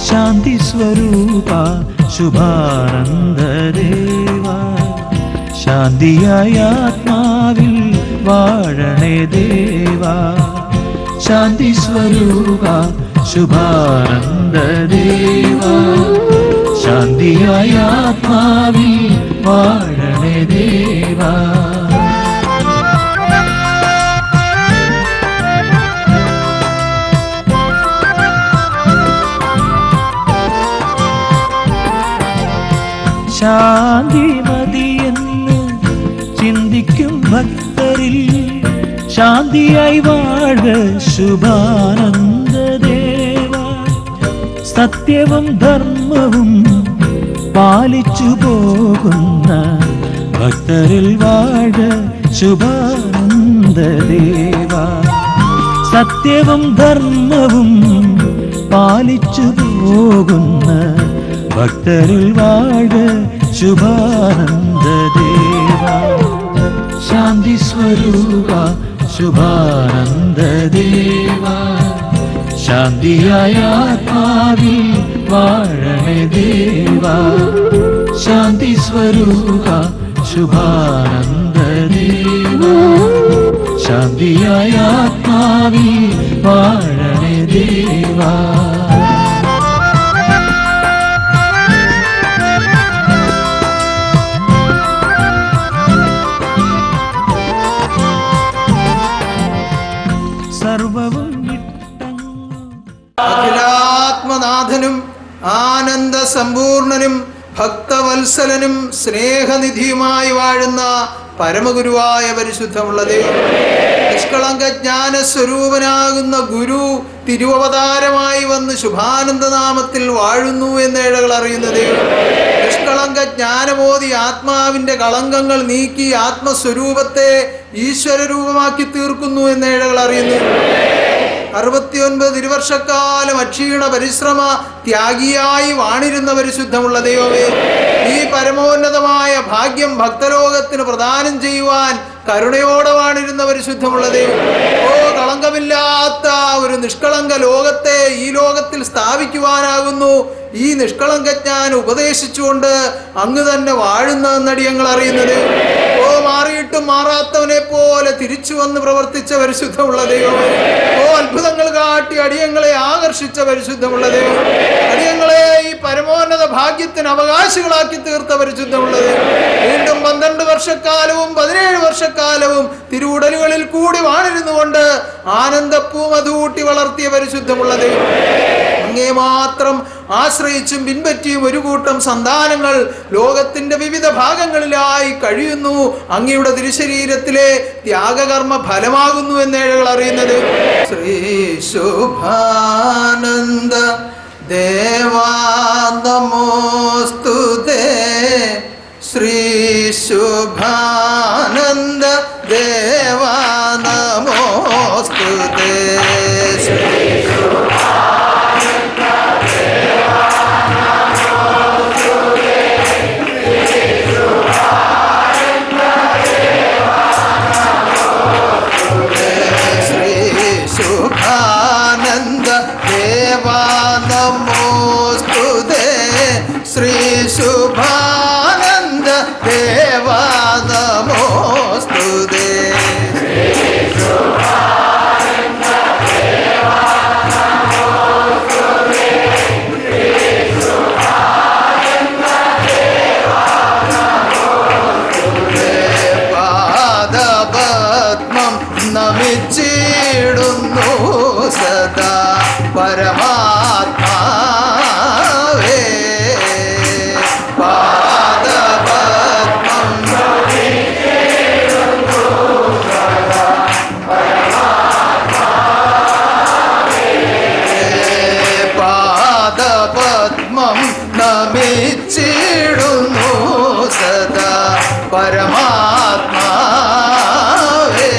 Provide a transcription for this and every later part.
ശാന്തി സ്വരൂപ ശുഭാനന്ദദേവ ശാന്തിയായ ആത്മാവിൽ വാഴണേ ദേവ ശാന്തി സ്വരൂപ ശുഭാനന്ദദേവ ശാന്തിയായ ആത്മാവിൽ വാഴണേ ദേവ ശാന്തി മതിയെന്ന് ചിന്തിക്കും ഭക്തരിൽ ശാന്തിയായി വാഴ ശുഭാനന്ദദേവ സത്യവും ധർമ്മവും പാലിച്ചു പോകുന്ന ഭക്തരിൽ വാഴ ശുഭാനന്ദദേവ സത്യവും ധർമ്മവും പാലിച്ചു പോകുന്ന ഭക്തരിൽ വാഴ ശുഭാനന്ദദേവ ശാന്തി സ്വരൂപ ശുഭാനന്ദദേവ ശാന്തിയായ ആത്മാവിൽ വാഴണേ ദേവ ശാന്തി സ്വരൂപ ശുഭാനന്ദദേവ ശാന്തിയായ ആത്മാവിൽ വാഴണേ ദേവ സർവവും വിട്ടങ്ങു അഖിലാത്മനാഥനും ആനന്ദ സമ്പൂർണനും ഭക്തവത്സലനും സ്നേഹനിധിയുമായി വാഴുന്ന പരമഗുരുവായ പരിശുദ്ധമുള്ള ദൈവം നിഷ്കളങ്ക ജ്ഞാന സ്വരൂപനാകുന്ന ഗുരു തിരുവവതാരമായി വന്ന് ശുഭാനന്ദനാമത്തിൽ വാഴുന്നു എന്ന് ഏഴകൾ അറിയുന്ന ദൈവം നിഷ്കളങ്ക ജ്ഞാനബോധി ആത്മാവിന്റെ കളങ്കങ്ങൾ നീക്കി ആത്മസ്വരൂപത്തെ ഈശ്വരരൂപമാക്കി തീർക്കുന്നു എന്ന് ഏഴകൾ അറിയുന്നു അറുപത്തിയൊൻപത് ഇരുവർഷക്കാലം അക്ഷീണ പരിശ്രമ ത്യാഗിയായി വാണിരുന്ന പരിശുദ്ധമുള്ള ദൈവമേ ഈ പരമോന്നതമായ ഭാഗ്യം ഭക്തലോകത്തിന് പ്രദാനം ചെയ്യുവാൻ കരുണയോടെ വാണിരുന്ന പരിശുദ്ധമുള്ള ദൈവം ഓ കളങ്കമില്ലാത്ത ഒരു നിഷ്കളങ്ക ലോകത്തെ ഈ ലോകത്തിൽ സ്ഥാപിക്കുവാനാകുന്നു ഈ നിഷ്കളങ്ക ജ്ഞാൻ ഉപദേശിച്ചുകൊണ്ട് അങ്ങ് തന്നെ വാഴുന്ന നടിയങ്ങൾ അറിയുന്നത് ഓ മാറിയിട്ടും മാറാത്തവനെ പോലെ തിരിച്ചു വന്ന് പ്രവർത്തിച്ച പരിശുദ്ധമുള്ള ദൈവമേ ഓ അത്ഭുതങ്ങൾ കാട്ടി അടിയങ്ങളെ ആകർഷിച്ച പരിശുദ്ധമുള്ള ദൈവം അടിയങ്ങളെ ഈ പരമോന്നത ഭാഗ്യത്തിന് അവകാശികളാക്കി തീർത്ത പരിശുദ്ധമുള്ള ദൈവം വീണ്ടും പന്ത്രണ്ട് വർഷക്കാലവും പതിനേഴ് വർഷക്കാലവും തിരുവുടലുകളിൽ കൂടി വാണിരുന്നു കൊണ്ട് ആനന്ദപ്പൂ മധൂട്ടി വളർത്തിയ പരിശുദ്ധമുള്ള ദൈവം അങ്ങേ മാത്രം ആശ്രയിച്ചും പിൻപറ്റിയും ഒരു കൂട്ടം സന്താനങ്ങൾ ലോകത്തിന്റെ വിവിധ ഭാഗങ്ങളിലായി കഴിയുന്നു അങ്ങയുടെ തിരുശരീരത്തിലെ ത്യാഗകർമ്മ ഫലമാകുന്നു എന്ന് ഏഴകൾ അറിയുന്നത് ശ്രീ ശുഭാനന്ദ ദേവാനമോസ്തുതേ ശ്രീ ശുഭാനന്ദ ദേവാനമോസ്തുതേ ശ്രീ ശ്രീ ശുഭാനന്ദ ദേവാനമോസ്തുതേ ശ്രീ ശുഭാനന്ദ ദേവാനമോസ്തുതേ പാദപത്മം നമിച്ചിടുന്നു സദാ പരമാത്മാവേ പാദപത്മം പാദപത്മം നമിച്ചിടുന്നു സദാ പരമാത്മാവേ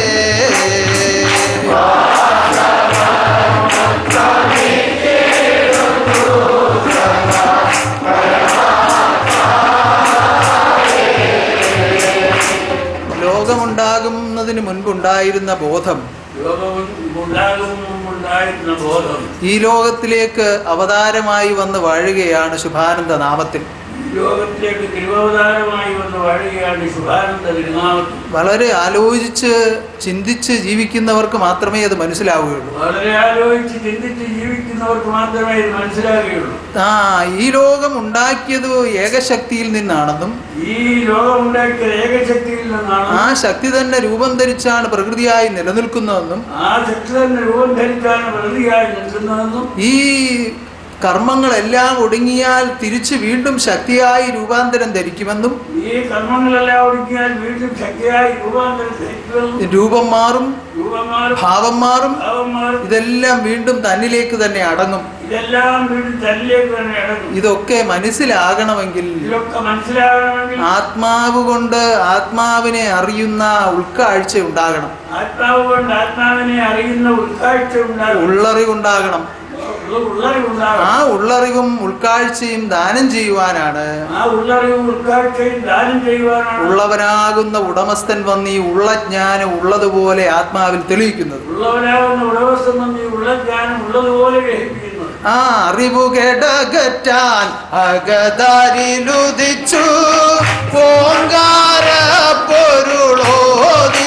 ലോകമുണ്ടാകുന്നതിന് മുൻപുണ്ടായിരുന്ന ബോധം ലോകമുണ്ടാകും മുമ്പുണ്ടായിരുന്ന ഉണ്ടായിരുന്ന ബോധം ഈ ലോകത്തിലേക്ക് അവതാരമായി വന്ന് വാഴുകയാണ് ശുഭാനന്ദ നാമത്തിൽ ഈ ലോകത്തിലേക്ക് തിരുവവതാരമായി വന്ന് വാഴുകയാണ് ശുഭാനന്ദ തിരുനാമത്തിൽ വളരെ ആലോചിച്ച് ചിന്തിച്ച് ജീവിക്കുന്നവർക്ക് മാത്രമേ അത് മനസ്സിലാവുകയുള്ളൂ വളരെ ആലോചിച്ച് ചിന്തിച്ച് ജീവിക്കുന്നവർക്ക് മാത്രമേ ഇത് മനസ്സിലാകുകയുള്ളൂ ആ ഈ ലോകം ഉണ്ടാക്കിയത് ഏകശക്തിയിൽ നിന്നാണെന്നും ഈ ലോകമുണ്ടാക്കിയ ഏകശക്തിയിൽ നിന്നാണ് ആ ശക്തി തന്നെ രൂപം ധരിച്ചാണ് പ്രകൃതിയായി നിലനിൽക്കുന്നതെന്നും ആ ശക്തി തന്നെ രൂപം ധരിച്ചാണ് പ്രതിയായി നിൽക്കുന്നതെന്നും ഈ കർമ്മങ്ങളെല്ലാം ഒടുങ്ങിയാൽ തിരിച്ച് വീണ്ടും ശക്തിയായി രൂപാന്തരം ധരിക്കുമെന്നും ഈ കർമ്മങ്ങളെല്ലാം ഒടുക്കിയാൽ വീണ്ടും ശക്തിയായി രൂപാന്തരം ധരിക്കുമെന്നും രൂപം മാറും രൂപം മാറും ഭാവം മാറും ഭാവം മാറും ഇതെല്ലാം വീണ്ടും തന്നിലേക്ക് തന്നെ അടങ്ങും ഇതെല്ലാം വീണ്ടും തല്ലിലേക്ക് തന്നെ ഇടങ്ങും ഇതൊക്കെ മനസ്സിലാകണമെങ്കിൽ ഇതിലൊക്കെ മനസ്സിലാകണമെങ്കിൽ ആത്മാവ് കൊണ്ട് ആത്മാവിനെ അറിയുന്ന ഉൾക്കാഴ്ച ഉണ്ടാകണം ആത്മാവ് കൊണ്ട് ആത്മാവിനെ അറിയുന്ന ഉൾക്കാഴ്ച ഉണ്ടാകും ഉള്ളറിവുണ്ടാകണം ഉള്ളറിവുണ്ടാകും ആ ഉള്ളറിവും ഉൾക്കാഴ്ചയും ദാനം ചെയ്യുവാനാണ് ആ ഉള്ളറിവ് ഉൾക്കാഴ്ചയും ദാനം ചെയ്യുവാനാണ് ഉള്ളവനാകുന്ന ഉടമസ്ഥൻ വന്ന് ഈ ഉള്ള ജ്ഞാനം ഉള്ളതുപോലെ ആത്മാവിൽ തെളിയിക്കുന്നത് ഉള്ളവരാകുന്ന ഉടമസ്ഥൻ നന്ദി ഉള്ള ജ്ഞാനം ഉള്ളതുപോലെ ഗ്രഹിപ്പിക്കുന്നത് ആ അറിവു കേടകറ്റാൻ അകതാരിലുദിച്ചു ഓങ്കാര പൊരുളോതി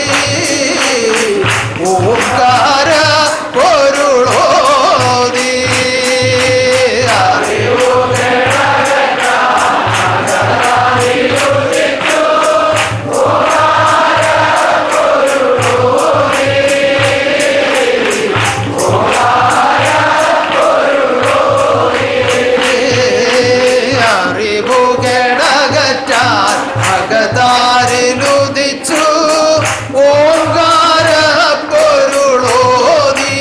ഓങ്കാര പൊരുളോതി അറിവു അറിവു കേടകറ്റാൻ അകതാരിലുദിച്ചു ഓങ്കാര പൊരുളോതി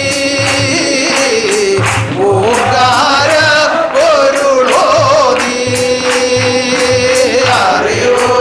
ഓങ്കാര പൊരുളോതി അറിവു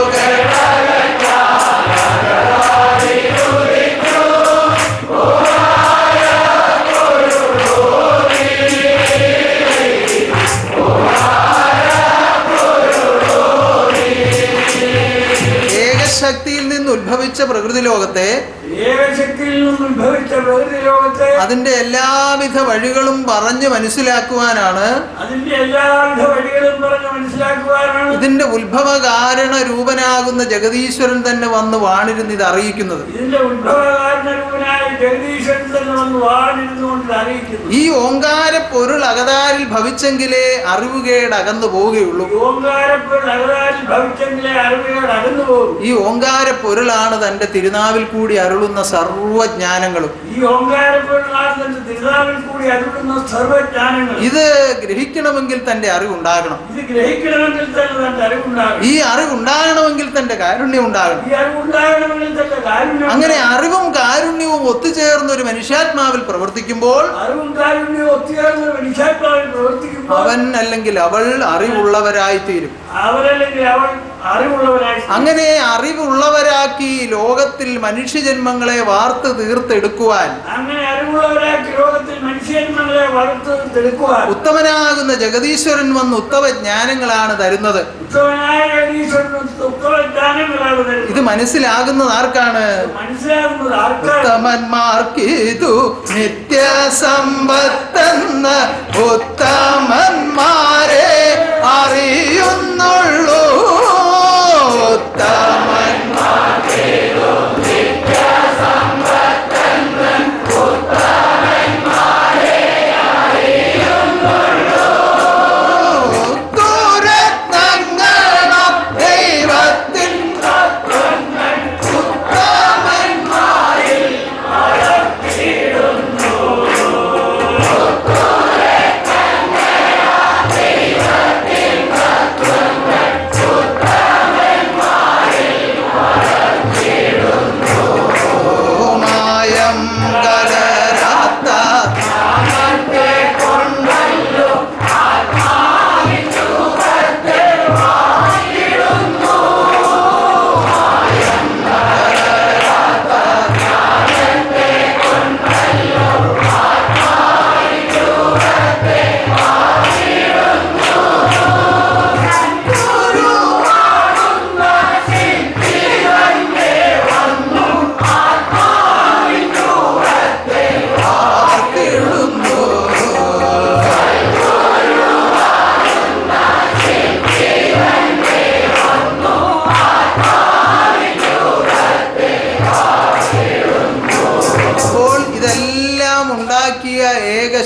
ഏകശക്തിയിൽ നിന്ന് ഉത്ഭവിച്ച പ്രകൃതി ലോകത്തെ ഏകശക്തിയിൽ നിന്നും ഉത്ഭവിച്ച പ്രകൃതി ലോകത്തെ അതിന്റെ എല്ലാവിധ വഴികളും പറഞ്ഞ് മനസ്സിലാക്കുവാനാണ് അതിന്റെ എല്ലാവിധ വഴികളും പറഞ്ഞ് മനസ്സിലാക്കുവാനാണ് ഇതിന്റെ ഉത്ഭവ കാരണ രൂപനാകുന്ന ജഗതീശ്വരൻ തന്നെ വന്ന് വാണിരുന്ന് ഇത് അറിയിക്കുന്നത് ഇതിന്റെ ഉത്ഭവകാരണരൂപനായ ജഗദീശൻ തന്നെ വന്ന് വാണിരുന്നുകൊണ്ട് ഇത് അറിയിക്കുന്നു ഈ ഓങ്കാര പൊരുൾ അകതാരിൽ ഭവിച്ചെങ്കിലേ അറിവുകേട് അകന്നു പോവുകയുള്ളൂ ഓങ്കാരപ്പോൾ അകതാരിൽ ഭവിച്ചെങ്കിലേ അറിവുകൾ അകന്നു പോകും ഈ ഓങ്കാര പൊരുളാണ് തന്റെ തിരുനാവിൽ കൂടി അരുളുന്ന സർവ്വജ്ഞാനങ്ങളും ഈ ഓങ്കാരപ്പോൾ തന്റെ തിരുനാവിൽ കൂടി അരുളുന്ന സർവജ്ഞാനങ്ങൾ ഇത് ഗ്രഹിക്കണമെങ്കിൽ തന്റെ അറിവുണ്ടാകണം ഇത് ഗ്രഹിക്കണമെങ്കിൽ തന്നെ തന്റെ അറിവുണ്ടാകും ഈ അറിവുണ്ടാകണമെങ്കിൽ തന്റെ കാരുണ്യം ഉണ്ടാകണം ഈ അറിവുണ്ടാകണമെങ്കിൽ തന്റെ കാരുണ്യം അങ്ങനെ അറിവും കാരുണ്യവും ഒത്തുചേർന്ന് ഒരു മനുഷ്യാത്മാവിൽ പ്രവർത്തിക്കുമ്പോൾ അറിവും കാരുണ്യവും ഒത്തുചേർന്ന് മനുഷ്യാത്മാവിൽ പ്രവർത്തിക്കുമ്പോൾ അവൻ അല്ലെങ്കിൽ അവൾ അറിവുള്ളവരായി തീരും അവരല്ലെങ്കിൽ അവൾ അറിവുള്ളവരായി അങ്ങനെ അറിവുള്ളവരാക്കി ലോകത്തിൽ മനുഷ്യജന്മങ്ങളെ വാർത്ത് തീർത്തെടുക്കുവാൻ അങ്ങനെ അറിവുള്ളവരാക്കി ലോകത്തിൽ മനുഷ്യന്മാരെ വളർത്ത് തെടുക്കുവാൻ ഉത്തമനാകുന്ന ജഗദീശ്വരൻ വന്ന് ഉത്തമ ജ്ഞാനങ്ങളാണ് തരുന്നത് ഉത്തമനായ ജഗദീശ്വരൻ ഉത്തമ ജ്ഞാനങ്ങളാണ് തരുന്നത്. ഇത് മനസ്സിലാകുന്നത് ആർക്കാണ് മനസ്സിലാകുന്നത് ആർക്കാണ് ഉത്തമന്മാർക്കിതു നിത്യസമ്പത്തെന്ന് ഉത്തമന്മാരെ അറിയുന്നുള്ളൂ ഉത്തമന്മാർ ദൂരത്നങ്ങളും ദൈവത്തിൻ ഉത്തമന്മാരിൽ ും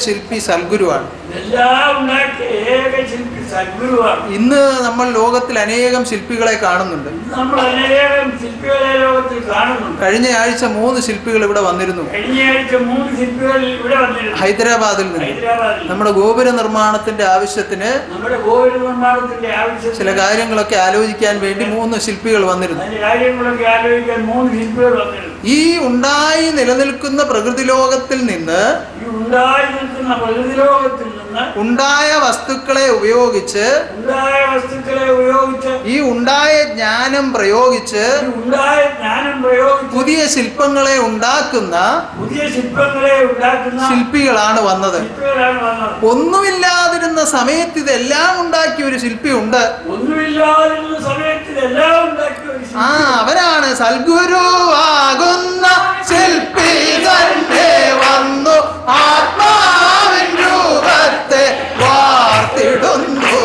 ശില്പി സൽഗുരുവാണ് ഇതെല്ലാം ഉണ്ടാക്കിയ ഏക ശില്പി സദ്ഗുരുവാണ് ഇന്ന് നമ്മൾ ലോകത്തിൽ അനേകം ശില്പികളെ കാണുന്നുണ്ട് ഇന്ന് നമ്മൾ അനേകം ശില്പികളെ ലോകത്തിൽ കാണുന്നുണ്ട് കഴിഞ്ഞ ആഴ്ച മൂന്ന് ശില്പികൾ ഇവിടെ വന്നിരുന്നു കഴിഞ്ഞയാഴ്ച മൂന്ന് ശില്പികൾ ഇവിടെ വന്നിരുന്നു ഹൈദരാബാദിൽ നിന്ന് ഹൈദരാബാദിൽ നമ്മുടെ ഗോപുര നിർമ്മാണത്തിന്റെ ആവശ്യത്തിന് നമ്മുടെ ഗോപുര നിർമ്മാണത്തിന്റെ ചില ആവശ്യത്തിന് കാര്യങ്ങളൊക്കെ ആലോചിക്കാൻ വേണ്ടി മൂന്ന് ശില്പികൾ വന്നിരുന്നു അതിന്റെ കാര്യങ്ങളൊക്കെ ആലോചിക്കാൻ മൂന്ന് ശില്പികൾ വന്നിരുന്നു ഈ ഉണ്ടായി നിലനിൽക്കുന്ന പ്രകൃതി ലോകത്തിൽ നിന്ന് ഈ ഉണ്ടായി നിൽക്കുന്ന പ്രകൃതി ലോകത്തിൽ നിന്ന് ഉണ്ടായ വസ്തുക്കളെ ഉപയോഗിച്ച് ഉണ്ടായ വസ്തുക്കളെ ഉപയോഗിച്ച് ഈ ഉണ്ടായ ജ്ഞാനം പ്രയോഗിച്ച് ഈ ഉണ്ടായ ജ്ഞാനം പ്രയോഗിച്ച് പുതിയ ശില്പങ്ങളെ ഉണ്ടാക്കുന്ന പുതിയ ശില്പങ്ങളെ ഉണ്ടാക്കുന്ന ശില്പികളാണ് വന്നത് ശില്പികളാണ് വന്നത് ഒന്നുമില്ലാതിരുന്ന സമയത്ത് ഇതെല്ലാം ഉണ്ടാക്കിയ ഒരു ശില്പി ഉണ്ട് ഒന്നുമില്ലാതിരുന്ന സമയത്ത് ഇതെല്ലാം ഉണ്ടാക്കിയ ഒരു ആ ശില്പി അവരാണ് സൽഗുരു ആകുന്ന ശില്പി തന്നെ വന്നു ആത്മാവിൻ രൂപത്തെ വാർത്തിടുന്നു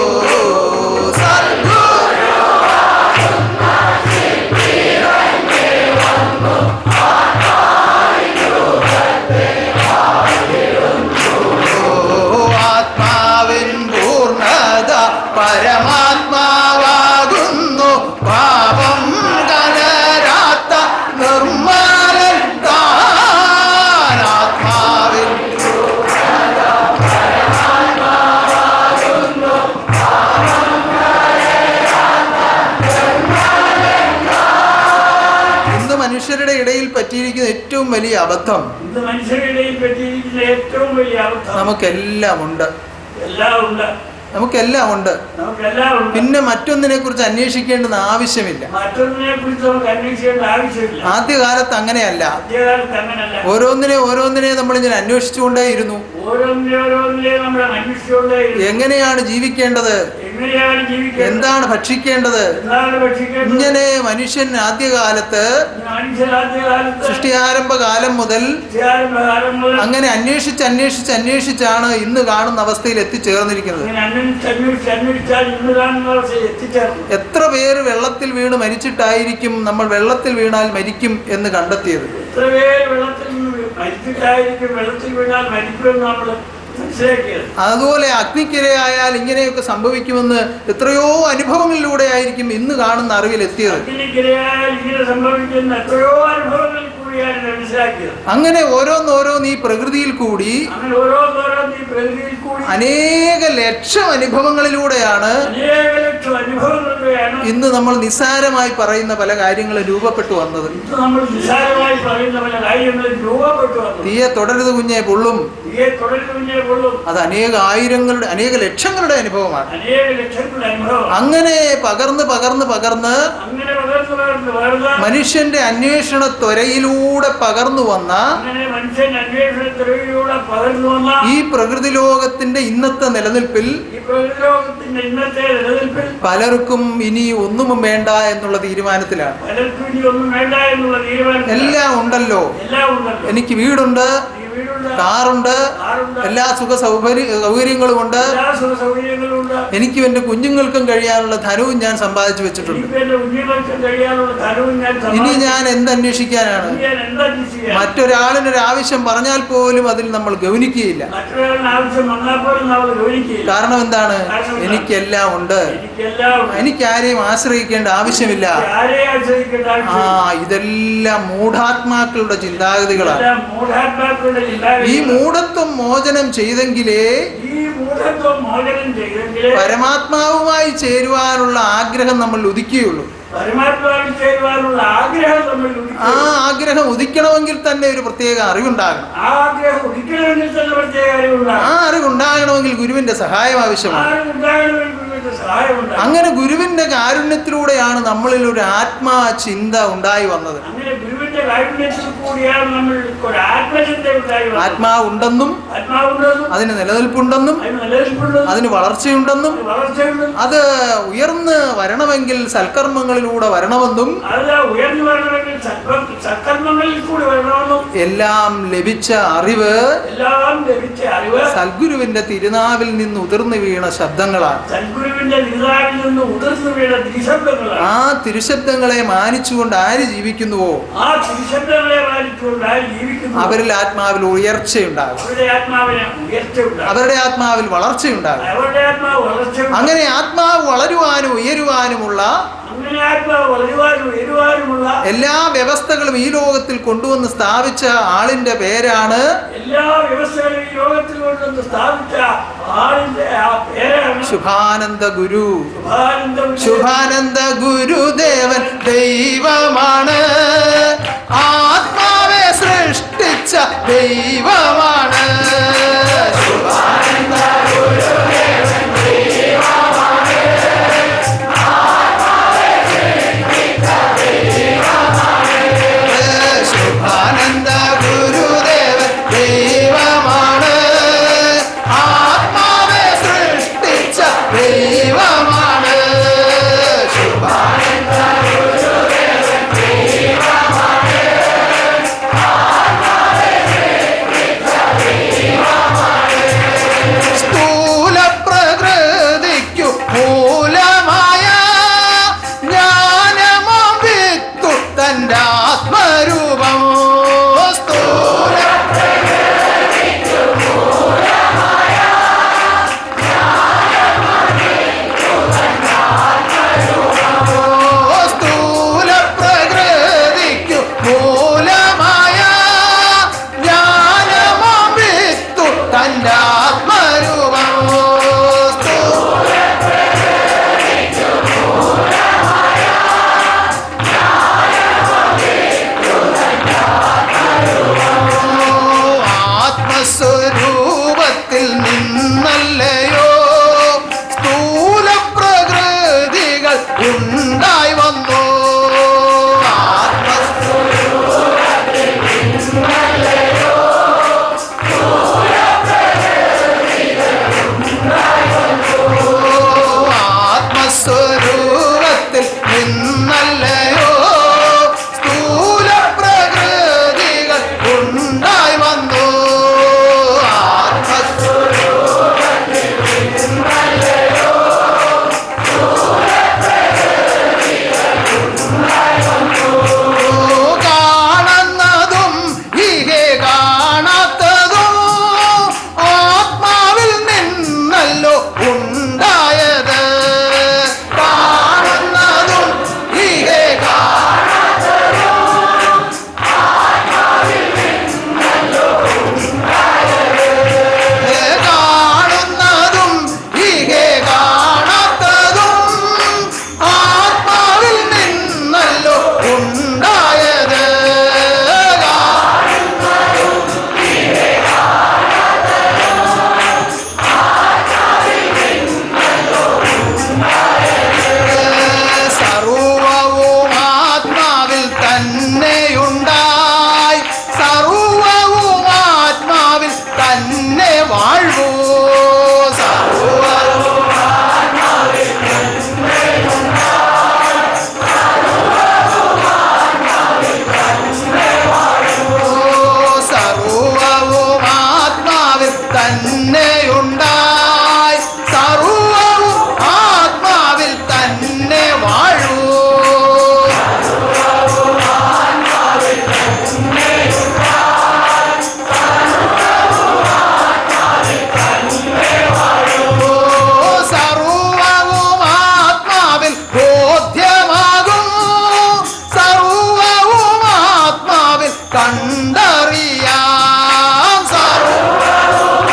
സൽഗുരു ആത്മാവിൻ പൂർണ്ണത പരമാത്മാവാകുന്നു പാപം കലരാത്ത നിർമ്മലൻ താൻ ആത്മാവിൻ ഇന്ന് മനുഷ്യരുടെ ഇടയിൽ പറ്റിയിരിക്കുന്ന ഏറ്റവും വലിയ അബദ്ധം ഇന്ന് മനുഷ്യരുടെ പറ്റിയിരിക്കുന്ന ഏറ്റവും വലിയ അബദ്ധം നമുക്കെല്ലാം ഉണ്ട് എല്ലാം ഉണ്ട് നമുക്കെല്ലാം ഉണ്ട് നമുക്കെല്ലാം ഉണ്ട് പിന്നെ മറ്റൊന്നിനെ കുറിച്ച് അന്വേഷിക്കേണ്ടെന്ന് ആവശ്യമില്ല മറ്റൊന്നിനെ കുറിച്ച് നമുക്ക് അന്വേഷിക്കേണ്ട ആവശ്യമില്ല ആദ്യകാലത്ത് അങ്ങനെയല്ല ആദ്യകാലത്ത് അങ്ങനല്ല ഓരോന്നിനെ ഓരോന്നിനെ നമ്മൾ ഇങ്ങനെ അന്വേഷിച്ചുകൊണ്ടേയിരുന്നു ഓരോന്നിനെ ഓരോന്നിനെ നമ്മൾ അന്വേഷിച്ചുകൊണ്ടേ എങ്ങനെയാണ് ജീവിക്കേണ്ടത് എങ്ങനെയാണ് ജീവിക്കേണ്ടത് എന്താണ് ഭക്ഷിക്കേണ്ടത് എന്താണ് ഭക്ഷിക്കേണ്ടത് ഇങ്ങനെ മനുഷ്യൻ ആദ്യകാലത്ത് മനുഷ്യരാദ്യകാലത്ത് സൃഷ്ടിയാരംഭ കാലം മുതൽ കാലം മുതൽ അങ്ങനെ അന്വേഷിച്ച് അന്വേഷിച്ച് അന്വേഷിച്ചാണ് ഇന്ന് കാണുന്ന അവസ്ഥയിൽ എത്തിച്ചേർന്നിരിക്കുന്നത് അങ്ങനെ അന്വേഷിച്ച് അന്വേഷിച്ച് അന്വേഷിച്ചാൽ ഇന്ന് കാണുന്ന അവസ്ഥയിൽ എത്തിച്ചേർന്നു എത്ര പേര് വെള്ളത്തിൽ വീണ് മരിച്ചിട്ടായിരിക്കും നമ്മൾ വെള്ളത്തിൽ വീണാൽ മരിക്കും എന്ന് കണ്ടെത്തിയത് എത്ര പേര് വെള്ളത്തിൽ നിന്ന് മരിച്ചിട്ടായിരിക്കും വെള്ളത്തിൽ വീണാൽ മരിക്കുമെന്ന് നമ്മൾ മനസ്സിലാക്കിയത് അതുപോലെ അഗ്നിക്കിരയായാൽ ഇങ്ങനെയൊക്കെ സംഭവിക്കുമെന്ന് എത്രയോ അനുഭവങ്ങളിലൂടെ ആയിരിക്കും ഇന്ന് കാണുന്ന അറിവിൽ എത്തിയത് അഗ്നിക്കിരയായാൽ ഇങ്ങനെ സംഭവിക്കുന്ന എത്രയോ അനുഭവങ്ങളിൽ കൂടിയാണ് ഇത് മനസ്സിലാക്കിയത് അങ്ങനെ ഓരോന്നോരോന്ന് ഈ പ്രകൃതിയിൽ കൂടി അങ്ങനെ ഓരോന്നോരോന്ന് ഈ പ്രകൃതിയിൽ കൂടി അനേക ലക്ഷം അനുഭവങ്ങളിലൂടെയാണ് അനേക ലക്ഷം അനുഭവങ്ങളിലൂടെയാണ് ഇന്ന് നമ്മൾ നിസ്സാരമായി പറയുന്ന പല കാര്യങ്ങളും രൂപപ്പെട്ടു വന്നത് ഇന്ന് നമ്മൾ നിസ്സാരമായി പറയുന്ന പല കാര്യങ്ങളും രൂപപ്പെട്ടു വന്നു തീയെ തുടരുത് കുഞ്ഞെ പൊള്ളും തീയെ തുടരുന്ന കുഞ്ഞെ കൊള്ളും അത് അനേക ആയിരങ്ങളുടെ അനേക ലക്ഷങ്ങളുടെ അനുഭവമാണ് അനേക ലക്ഷങ്ങളുടെ അനുഭവം അങ്ങനെ പകർന്ന് പകർന്ന് പകർന്ന് അങ്ങനെ പകർന്നു പകർന്ന് പകർന്ന് മനുഷ്യന്റെ അന്വേഷണ ത്വരയിലൂടെ പകർന്നു വന്ന അങ്ങനെ മനുഷ്യൻ അന്വേഷണത്തിലൂടെ പകർന്നു വന്ന ഈ പ്രകൃതി ലോകത്തിന്റെ ഇന്നത്തെ നിലനിൽപ്പിൽ ഈ പ്രകൃതി ലോകത്തിന്റെ ഇന്നത്തെ നിലനിൽപ്പിൽ പലർക്കും ഇനി ഒന്നും വേണ്ട എന്നുള്ള തീരുമാനത്തിലാണ് പലർക്കും ഇനി ഒന്നും വേണ്ട എന്നുള്ള തീരുമാനം എല്ലാം ഉണ്ടല്ലോ എല്ലാം ഉണ്ടല്ലോ എനിക്ക് വീടുണ്ട് ഈ വീടുണ്ട് കാറുണ്ട് കാറുണ്ട് എല്ലാ സുഖ സൗകര്യ സൗകര്യങ്ങളും ഉണ്ട് എല്ലാ സുഖ സൗകര്യങ്ങളും ഉണ്ട് എനിക്കും എൻ്റെ കുഞ്ഞുങ്ങൾക്കും കഴിയാനുള്ള ധനവും ഞാൻ സമ്പാദിച്ചു വെച്ചിട്ടുണ്ട് എനിക്ക് എന്റെ കുഞ്ഞുങ്ങൾക്ക് കഴിയാനുള്ള ധനവും ഞാൻ ഇനി സമ്പാദിച്ചു. ഞാൻ എന്ത് ഇനി ഞാൻ എന്താ ചെയ്യാൻ മറ്റൊരാളിനൊരു ആവശ്യം പറഞ്ഞാൽ പോലും അതിൽ നമ്മൾ ഗൗനിക്കുകയില്ല മറ്റൊരാളിന് ആവശ്യം വന്നാൽ പോലും നമ്മൾ ഗൗനിക്കില്ല കാരണം എന്താണ് എനിക്കെല്ലാം ഉണ്ട് എനിക്കെല്ലാം ഉണ്ട്. എനിക്ക് ആരെയും ആശ്രയിക്കേണ്ട ആവശ്യമില്ല ആരെയും ആശ്രയിക്കേണ്ട ആ ആവശ്യം ഇതെല്ലാം മൂഢാത്മാക്കളുടെ ചിന്താഗതികളാണ് എല്ലാം മൂഢാത്മാക്കളുടെ ഈ ചിന്താഗതി മൂഢത്വം മോചനം ചെയ്തെങ്കിലേ ഈ മൂഢത്വം മോചനം ചെയ്തെങ്കിലേ പരമാത്മാവുമായി ചേരുവാനുള്ള ആഗ്രഹം നമ്മൾ ഉദിക്കുകയുള്ളൂ പരമാത്മാവിൽ ചേരുവാനുള്ള ആഗ്രഹം നമ്മൾ ആ ഉദിക്കും. ആഗ്രഹം ഉദിക്കണമെങ്കിൽ തന്നെ ഒരു പ്രത്യേക അറിവുണ്ടാകണം ആ ആഗ്രഹം ഉദിക്കണമെങ്കിൽ തന്നെ പ്രത്യേക ആ അറിവുണ്ടാകും അറിവുണ്ടാകണമെങ്കിൽ ഗുരുവിന്റെ സഹായം ആവശ്യമാണ് ഉണ്ടാകണമെങ്കിൽ സഹായമുണ്ടാകും അങ്ങനെ ഗുരുവിന്റെ കാരുണ്യത്തിലൂടെയാണ് നമ്മളിൽ ഒരു ആത്മാ ചിന്ത ഉണ്ടായി വന്നത് അങ്ങനെ ഗുരുവിന്റെ കാരുണ്യത്തിൽ കൂടിയാണ് നമ്മൾ ഒരു ആത്മചിന്ത ഉണ്ടായി വന്നത്. ആത്മാവുണ്ടെന്നും ആത്മാവുണ്ടെന്നും അതിന് നിലനിൽപ്പുണ്ടെന്നും അതിന് നിലനിൽപ്പുണ്ടെന്നും അതിന് വളർച്ചയുണ്ടെന്നും അതിന് വളർച്ചയുണ്ടെന്നും അത് ഉയർന്ന് വരണമെങ്കിൽ സൽക്കർമ്മങ്ങളിലൂടെ വരണമെന്നും അത് ഉയർന്നു വരണമെങ്കിൽ സൽക്ക- സൽക്കർമ്മങ്ങളിൽ കൂടി വരണമെന്നും എല്ലാം ലഭിച്ച അറിവ് എല്ലാം ലഭിച്ച അറിവ് സൽഗുരുവിന്റെ തിരുനാവിൽ നിന്ന് ഉതിർന്നു വീണ ശബ്ദങ്ങളാണ് സദ്ഗുരുവിന്റെ നിതാവിൽ നിന്ന് ഉതിർന്നു വീണ നിശബ്ദങ്ങളാണ് ആ തിരുശബ്ദങ്ങളെ മാനിച്ചുകൊണ്ട് ആര് ജീവിക്കുന്നുവോ ആ വിശുദ്ധങ്ങളെ പാലിച്ചുകൊണ്ടായി ജീവിക്കുന്നു അവരിൽ ആത്മാവിൽ ഉയർച്ചയുണ്ടാകും അവരുടെ ആത്മാവിന് ഉയർച്ചയുണ്ടാകും അവരുടെ ആത്മാവിൽ വളർച്ചയുണ്ടാകും അവരുടെ ആത്മാവ് വളർച്ച അങ്ങനെ ആത്മാവ് വളരുവാനും ഉയരുവാനുമുള്ള അങ്ങനെ ആത്മാവ് വളരുവാനും ഉയരുവാനുമുള്ള എല്ലാ വ്യവസ്ഥകളും ഈ ലോകത്തിൽ കൊണ്ടുവന്ന് സ്ഥാപിച്ച ആളിന്റെ പേരാണ് എല്ലാ വ്യവസ്ഥകളും ഈ ലോകത്തിൽ കൊണ്ടുവന്ന് സ്ഥാപിച്ച ആളിന്റെ ആ പേരാണ് ശുഭാനന്ദ ഗുരു ശുഭാനന്ദ ഗുരു. ശുഭാനന്ദ ഗുരുദേവൻ ദൈവമാണ് ആത്മാവെ സൃഷ്ടിച്ച ദൈവമാണ് ശുഭാനന്ദ ഗുരുദേവൻ ദൈവമാണ് ആത്മാവെ സൃഷ്ടിച്ച ദൈവമാണ് ശുഭാനന്ദ സ്ഥൂല പ്രകൃതിക്കു മൂലമായ ജ്ഞാനമാം വിത്തു തന്റെ ആത്മരൂപം സ്ഥൂല സ്ഥൂല പ്രകൃതിക്കു മൂലമായ ജ്ഞാനമാം വിത്തു തന്റെ ആത്മരൂപം സ്ഥൂല ആത്മസ്വരൂപത്തിൽ നിന്നല്ലയോ സ്ഥൂല പ്രകൃതികൾ ഉണ്ടായി വന്നു ആത്മസ്വരൂപത്തിൽ നിന്നല്ലയോ സ്ഥൂല പ്രകൃതികൾ ഉണ്ടായി വന്നു. ആത്മസ്വരൂപത്തിൽ നിന്നല്ലയോ സ്ഥൂല പ്രകൃതികൾ ഉണ്ടായി വന്നു ആത്മസ്വരൂപത്തിൽ നിന്നല്ലയോ സ്ഥൂല പ്രകൃതികൾ ഉണ്ടായി വന്നു. കാണുന്നതും ഇഹെ കാണാത്തതും ആത്മാവിൽ നിന്നല്ലോ ഉണ്ടായത് കാണുന്നതും ഇഹെ കാണാത്തതും ആത്മാവിൽ നിന്നല്ലോ ഉണ്ടായത്. കാണുന്നതും ഇഹെ കാണാത്തതും ആത്മാവിൽ നിന്നല്ലോ ഉണ്ടായത് സർവവും ആത്മാവിൽ തന്നെയുണ്ടായി സർവവും ആത്മാവിൽ തന്നെ വാഴ്വൂ സർവവും ആത്മാവിൽ സർവവും ആത്മാവിൽ തന്നെയുണ്ടായി സർവവും ആത്മാവിൽ തന്നെ വാഴൂ സർവവും ആത്മാവിൽ ബോധ്യമാകും സർവവും ആത്മാവിൽ കണ്ടറിയാം സർവ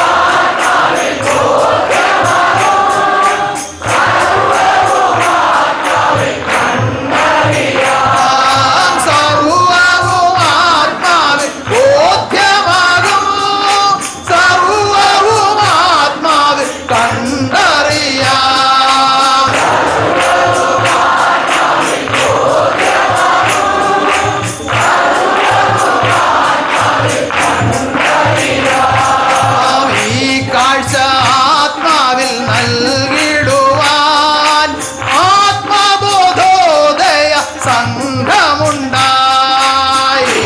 സർവവും ആത്മാവിൽ ബോധ്യമാകും സർവവും ആത്മാവിൽ കണ്ടറിയാം ഈ കാഴ്ച ആത്മാവിൽ നൽകിടുവാൻ ആത്മബോധോദയ സംഘമുണ്ടായി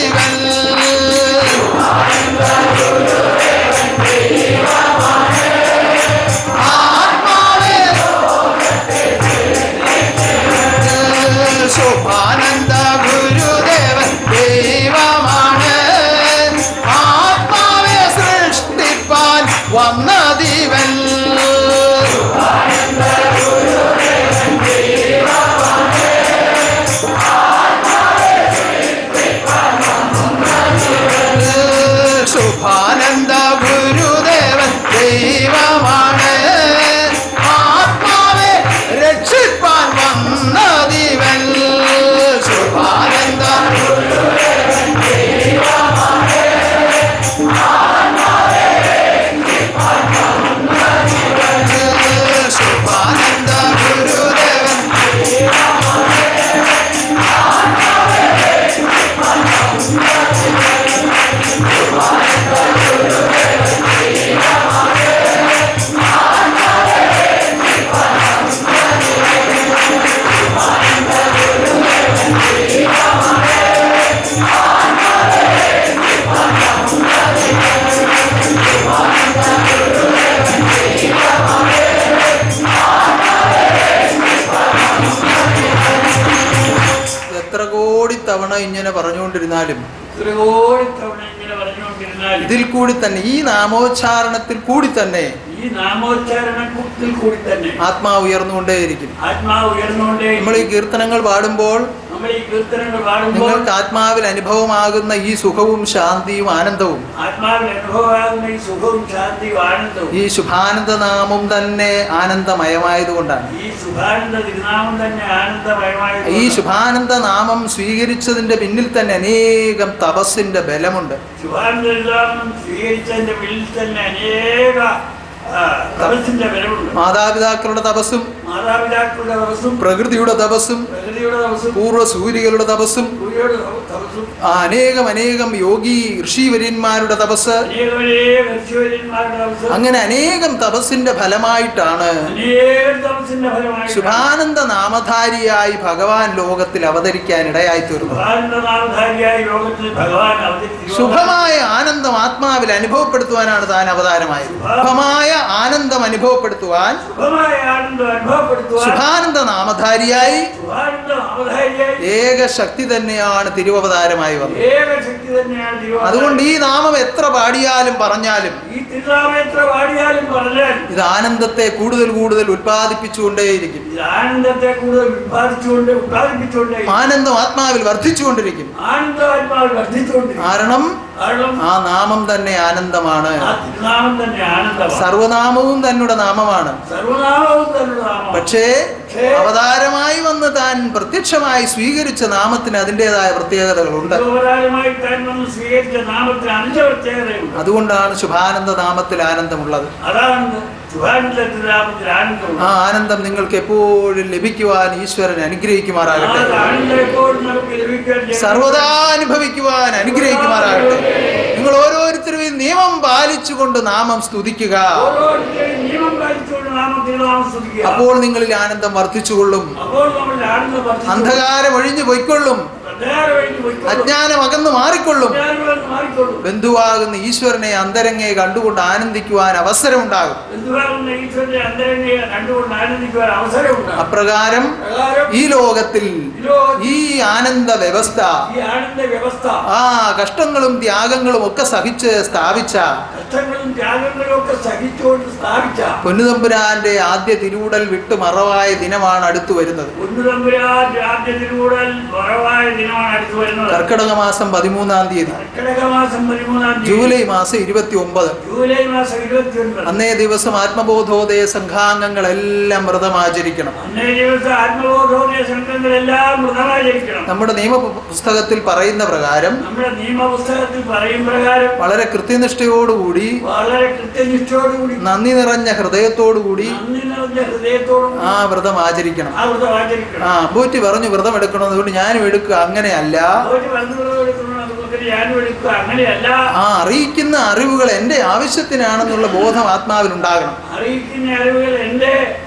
വന്നതിവൻ ആത്മാവേ ശുഭാനന്ദ ഗുരുദേവൻ ദൈവമാണ് ആത്മാവെ സൃഷ്ടിപ്പാൻ വന്നതിവൻ ശുഭാനന്ദ ഗുരുദേവൻ ദൈവമാണ് ആത്മാവെ രക്ഷിപ്പാൻ വന്നതിവൻ ശുഭാനന്ദ ശുഭാനന്ദ ഗുരുദേവൻ എത്ര കോടി തവണ ഇങ്ങനെ പറഞ്ഞുകൊണ്ടിരുന്നാലും ഒരു കോടി തവണ ഇങ്ങനെ പറഞ്ഞുകൊണ്ടിരുന്നാൽ ഇതിൽ കൂടി തന്നെ ഈ നാമോച്ചാരണത്തിൽ കൂടി തന്നെ ഈ നാമോച്ചാരണത്തിൽ കൂടി തന്നെ ആത്മാവ് ഉയർന്നുകൊണ്ടേയിരിക്കും ആത്മാവ് ഉയർന്നുകൊണ്ടേ നമ്മൾ ഈ കീർത്തനങ്ങൾ പാടുമ്പോൾ നമ്മൾ ഈ കീർത്തനങ്ങൾ പാടുമ്പോൾ നിങ്ങൾക്ക് ആത്മാവിൽ അനുഭവമാകുന്ന ഈ സുഖവും ശാന്തിയും ആനന്ദവും ആത്മാവിൽ അനുഭവമാകുന്ന ഈ സുഖവും ശാന്തിയും ആനന്ദവും ഈ ശുഭാനന്ദ നാമം തന്നെ ആനന്ദമയമായതുകൊണ്ടാണ് ഈ സുഖാനന്ദ തിരുനാമം തന്നെ ആനന്ദമയമായ ഈ ശുഭാനന്ദ നാമം സ്വീകരിച്ചതിന്റെ പിന്നിൽ തന്നെ അനേകം തപസ്സിന്റെ ബലമുണ്ട് ശുഭാനന്ദ തിരുനാമം സ്വീകരിച്ചതിന്റെ പിന്നിൽ തന്നെ അനേക ആ, തപസ്സിന്റെ ബലമുണ്ട് മാതാപിതാക്കളുടെ തപസ്സും മാതാപിതാക്കളുടെ തപസ്സും പ്രകൃതിയുടെ തപസ്സും പ്രകൃതിയുടെ തപസ്സും പൂർവ്വ സൂര്യകളുടെ തപസ്സും സൂര്യയുടെ തപസ്സും ആ അനേകം അനേകം യോഗി ഋഷിവര്യന്മാരുടെ തപസ് അനേകമനേക ഋഷിവര്യന്മാരുടെ തപസ്സും അങ്ങനെ അനേകം തപസ്സിന്റെ ഫലമായിട്ടാണ് അനേകം തപസ്സിന്റെ ഫലമായി ശുഭാനന്ദ നാമധാരിയായി ഭഗവാൻ ലോകത്തിൽ അവതരിക്കാൻ ഇടയായി തീർന്നു ആനന്ദനാമധാരിയായ യോഗത്തിൽ ഭഗവാൻ അവതരിച്ചു ശുഭമായ ആനന്ദം ആത്മാവിൽ അനുഭവപ്പെടുത്തുവാനാണ് താൻ അവതാരമായത് ശുഭമായ ആനന്ദം അനുഭവപ്പെടുത്തുവാൻ ശുഭമായ ആനന്ദം അനുഭവപ്പെടുത്തുവാൻ ശുഭാനന്ദ നാമധാരിയായി ശുഭാനന്ദ നാമധാരിയായി ഏക ശക്തി തന്നെയാണ് തിരുവവതാരമായി വന്നത് ഏക ശക്തി തന്നെയാണ് ദൈവം അതുകൊണ്ട് ഈ നാമം എത്ര പാടിയാലും പറഞ്ഞാലും ഈ തിരുനാമം എത്ര പാടിയാലും പറഞ്ഞാൽ ഇത് ആനന്ദത്തെ കൂടുതൽ കൂടുതൽ ഉത്പാദിപ്പിച്ചുകൊണ്ടേയിരിക്കും ഇത് ആനന്ദത്തെ കൂടുതൽ ഉത്പാദിച്ചുകൊണ്ട് ഉത്പാദിപ്പിച്ചുകൊണ്ട് ആനന്ദം ആത്മാവിൽ വർദ്ധിച്ചുകൊണ്ടിരിക്കും ആനന്ദാത്മാവ് വർദ്ധിച്ചുകൊണ്ടിരിക്കും കാരണം കാരണം ആ നാമം തന്നെ ആനന്ദമാണ് ആ തിരുനാമം തന്നെ ആനന്ദമാണ് സർവനാമവും തന്നുടെ നാമമാണ് സർവനാമവും തന്നെ നാമം പക്ഷേ അവതാരമായി വന്ന് താൻ പ്രത്യക്ഷമായി സ്വീകരിച്ച നാമത്തിന് അതിൻ്റെതായ പ്രത്യേകതകളുണ്ട് ഉപകാരമായി താൻ വന്ന് സ്വീകരിച്ച നാമത്തിന് അഞ്ച് പ്രത്യേകതയുണ്ട് അതുകൊണ്ടാണ് ശുഭാനന്ദ നാമത്തിൽ ആനന്ദമുള്ളത് അതാണ് ശുഭാനന്ദ തിരുനാമത്തിൽ ആനന്ദമുണ്ട് ആ ആനന്ദം നിങ്ങൾക്ക് എപ്പോഴും ലഭിക്കുവാൻ ഈശ്വരൻ അനുഗ്രഹിക്കുമാറാകട്ടെ ആ ആനന്ദം എപ്പോഴും നമുക്ക് ലഭിക്കാൻ ജനിച്ച സർവദാ അനുഭവിക്കുവാൻ അനുഗ്രഹിക്കുമാറാകട്ടെ നിങ്ങൾ ഓരോരുത്തരും ഈ നിയമം പാലിച്ചുകൊണ്ട് നാമം സ്തുതിക്കുക ഓരോരുത്തരെയും നിയമം പാലിച്ചുകൊണ്ട് നാമം തിരുനാമം സ്തുതിക്കുക അപ്പോൾ നിങ്ങളിൽ ആനന്ദം വർദ്ധിച്ചുകൊള്ളും അപ്പോൾ നമ്മൾ ആനന്ദം വർദ്ധിച്ചു. അന്ധകാരം ഒഴിഞ്ഞു പൊയ്ക്കൊള്ളും അന്ധകാരം ഒഴിഞ്ഞ് പോയിക്കൊള്ളും. അജ്ഞാനം അകന്നു മാറിക്കൊള്ളും അജ്ഞാനം വന്ന് മാറിക്കൊള്ളും. ബന്ധുവാകുന്ന ഈശ്വരനെ അന്തരങ്ങയെ കണ്ടുകൊണ്ട് ആനന്ദിക്കുവാൻ അവസരമുണ്ടാകും ബന്ധുവാകുന്ന ഈശ്വരന്റെ അന്തരംഗയെ കണ്ടുകൊണ്ട് ആനന്ദിക്കുവാൻ അവസരമുണ്ടാകും അപ്രകാരം പ്രകാരം ഈ ലോകത്തിൽ ഈ ആനന്ദ വ്യവസ്ഥ ഈ ആനന്ദ വ്യവസ്ഥ ആ കഷ്ടങ്ങളും ത്യാഗങ്ങളും ഒക്കെ സഹിച്ച് സ്ഥാപിച്ച കഷ്ടങ്ങളും ത്യാഗങ്ങളും ഒക്കെ സഹിച്ചുകൊണ്ട് സ്ഥാപിച്ച പൊന്നുതമ്പുരാന്റെ ആദ്യ തിരുവുടൽ വിട്ടു മറവായ ദിനമാണ് അടുത്തു വരുന്നത് ഒന്നുതമ്പുരാൻ രാജ്യത്തിലൂടെ കുറവായ ദിനമാണ് അടുത്ത് വരുന്നത് കർക്കിടക മാസം പതിമൂന്നാം തീയതി കർക്കിടക മാസം പതിമൂന്നാം തീയതി ജൂലൈ മാസം ഇരുപത്തി ഒമ്പത് ജൂലൈ മാസം ഇരുപത്തി ഒൻപത് അന്നേ ദിവസം ആത്മബോധോദയ സംഘാംഗങ്ങളെല്ലാം വ്രതമാചരിക്കണം അന്നേ ദിവസം ആത്മബോധോദയ സംഘങ്ങളെല്ലാം മൃതമാചരിക്കണം നമ്മുടെ നിയമ പുസ്തകത്തിൽ പറയുന്ന പ്രകാരം നമ്മുടെ നിയമപുസ്തകത്തിൽ പറയും പ്രകാരം വളരെ കൃത്യനിഷ്ഠയോടുകൂടി വളരെ കൃത്യനിഷ്ഠയോടുകൂടി നന്ദി നിറഞ്ഞ ഹൃദയത്തോടുകൂടി നന്ദി നിറഞ്ഞ ഹൃദയത്തോടും ആ വ്രതം ആചരിക്കണം ആ വ്രതം ആചരിക്കണം ആ അമ്പൂറ്റി പറഞ്ഞു വ്രതം എടുക്കണം അതുകൊണ്ട് ഞാനും എടുക്കുക അങ്ങനെയല്ല ഒരു ബന്ധുക്കളോട് എടുക്കണം അതുകൊണ്ട് ഞാനും എടുക്കുക അങ്ങനെയല്ല ആ അറിയിക്കുന്ന അറിവുകൾ എൻ്റെ ആവശ്യത്തിനാണെന്നുള്ള ബോധം ആത്മാവിൽ ഉണ്ടാകണം അറിയിക്കുന്ന അറിവുകൾ എൻ്റെ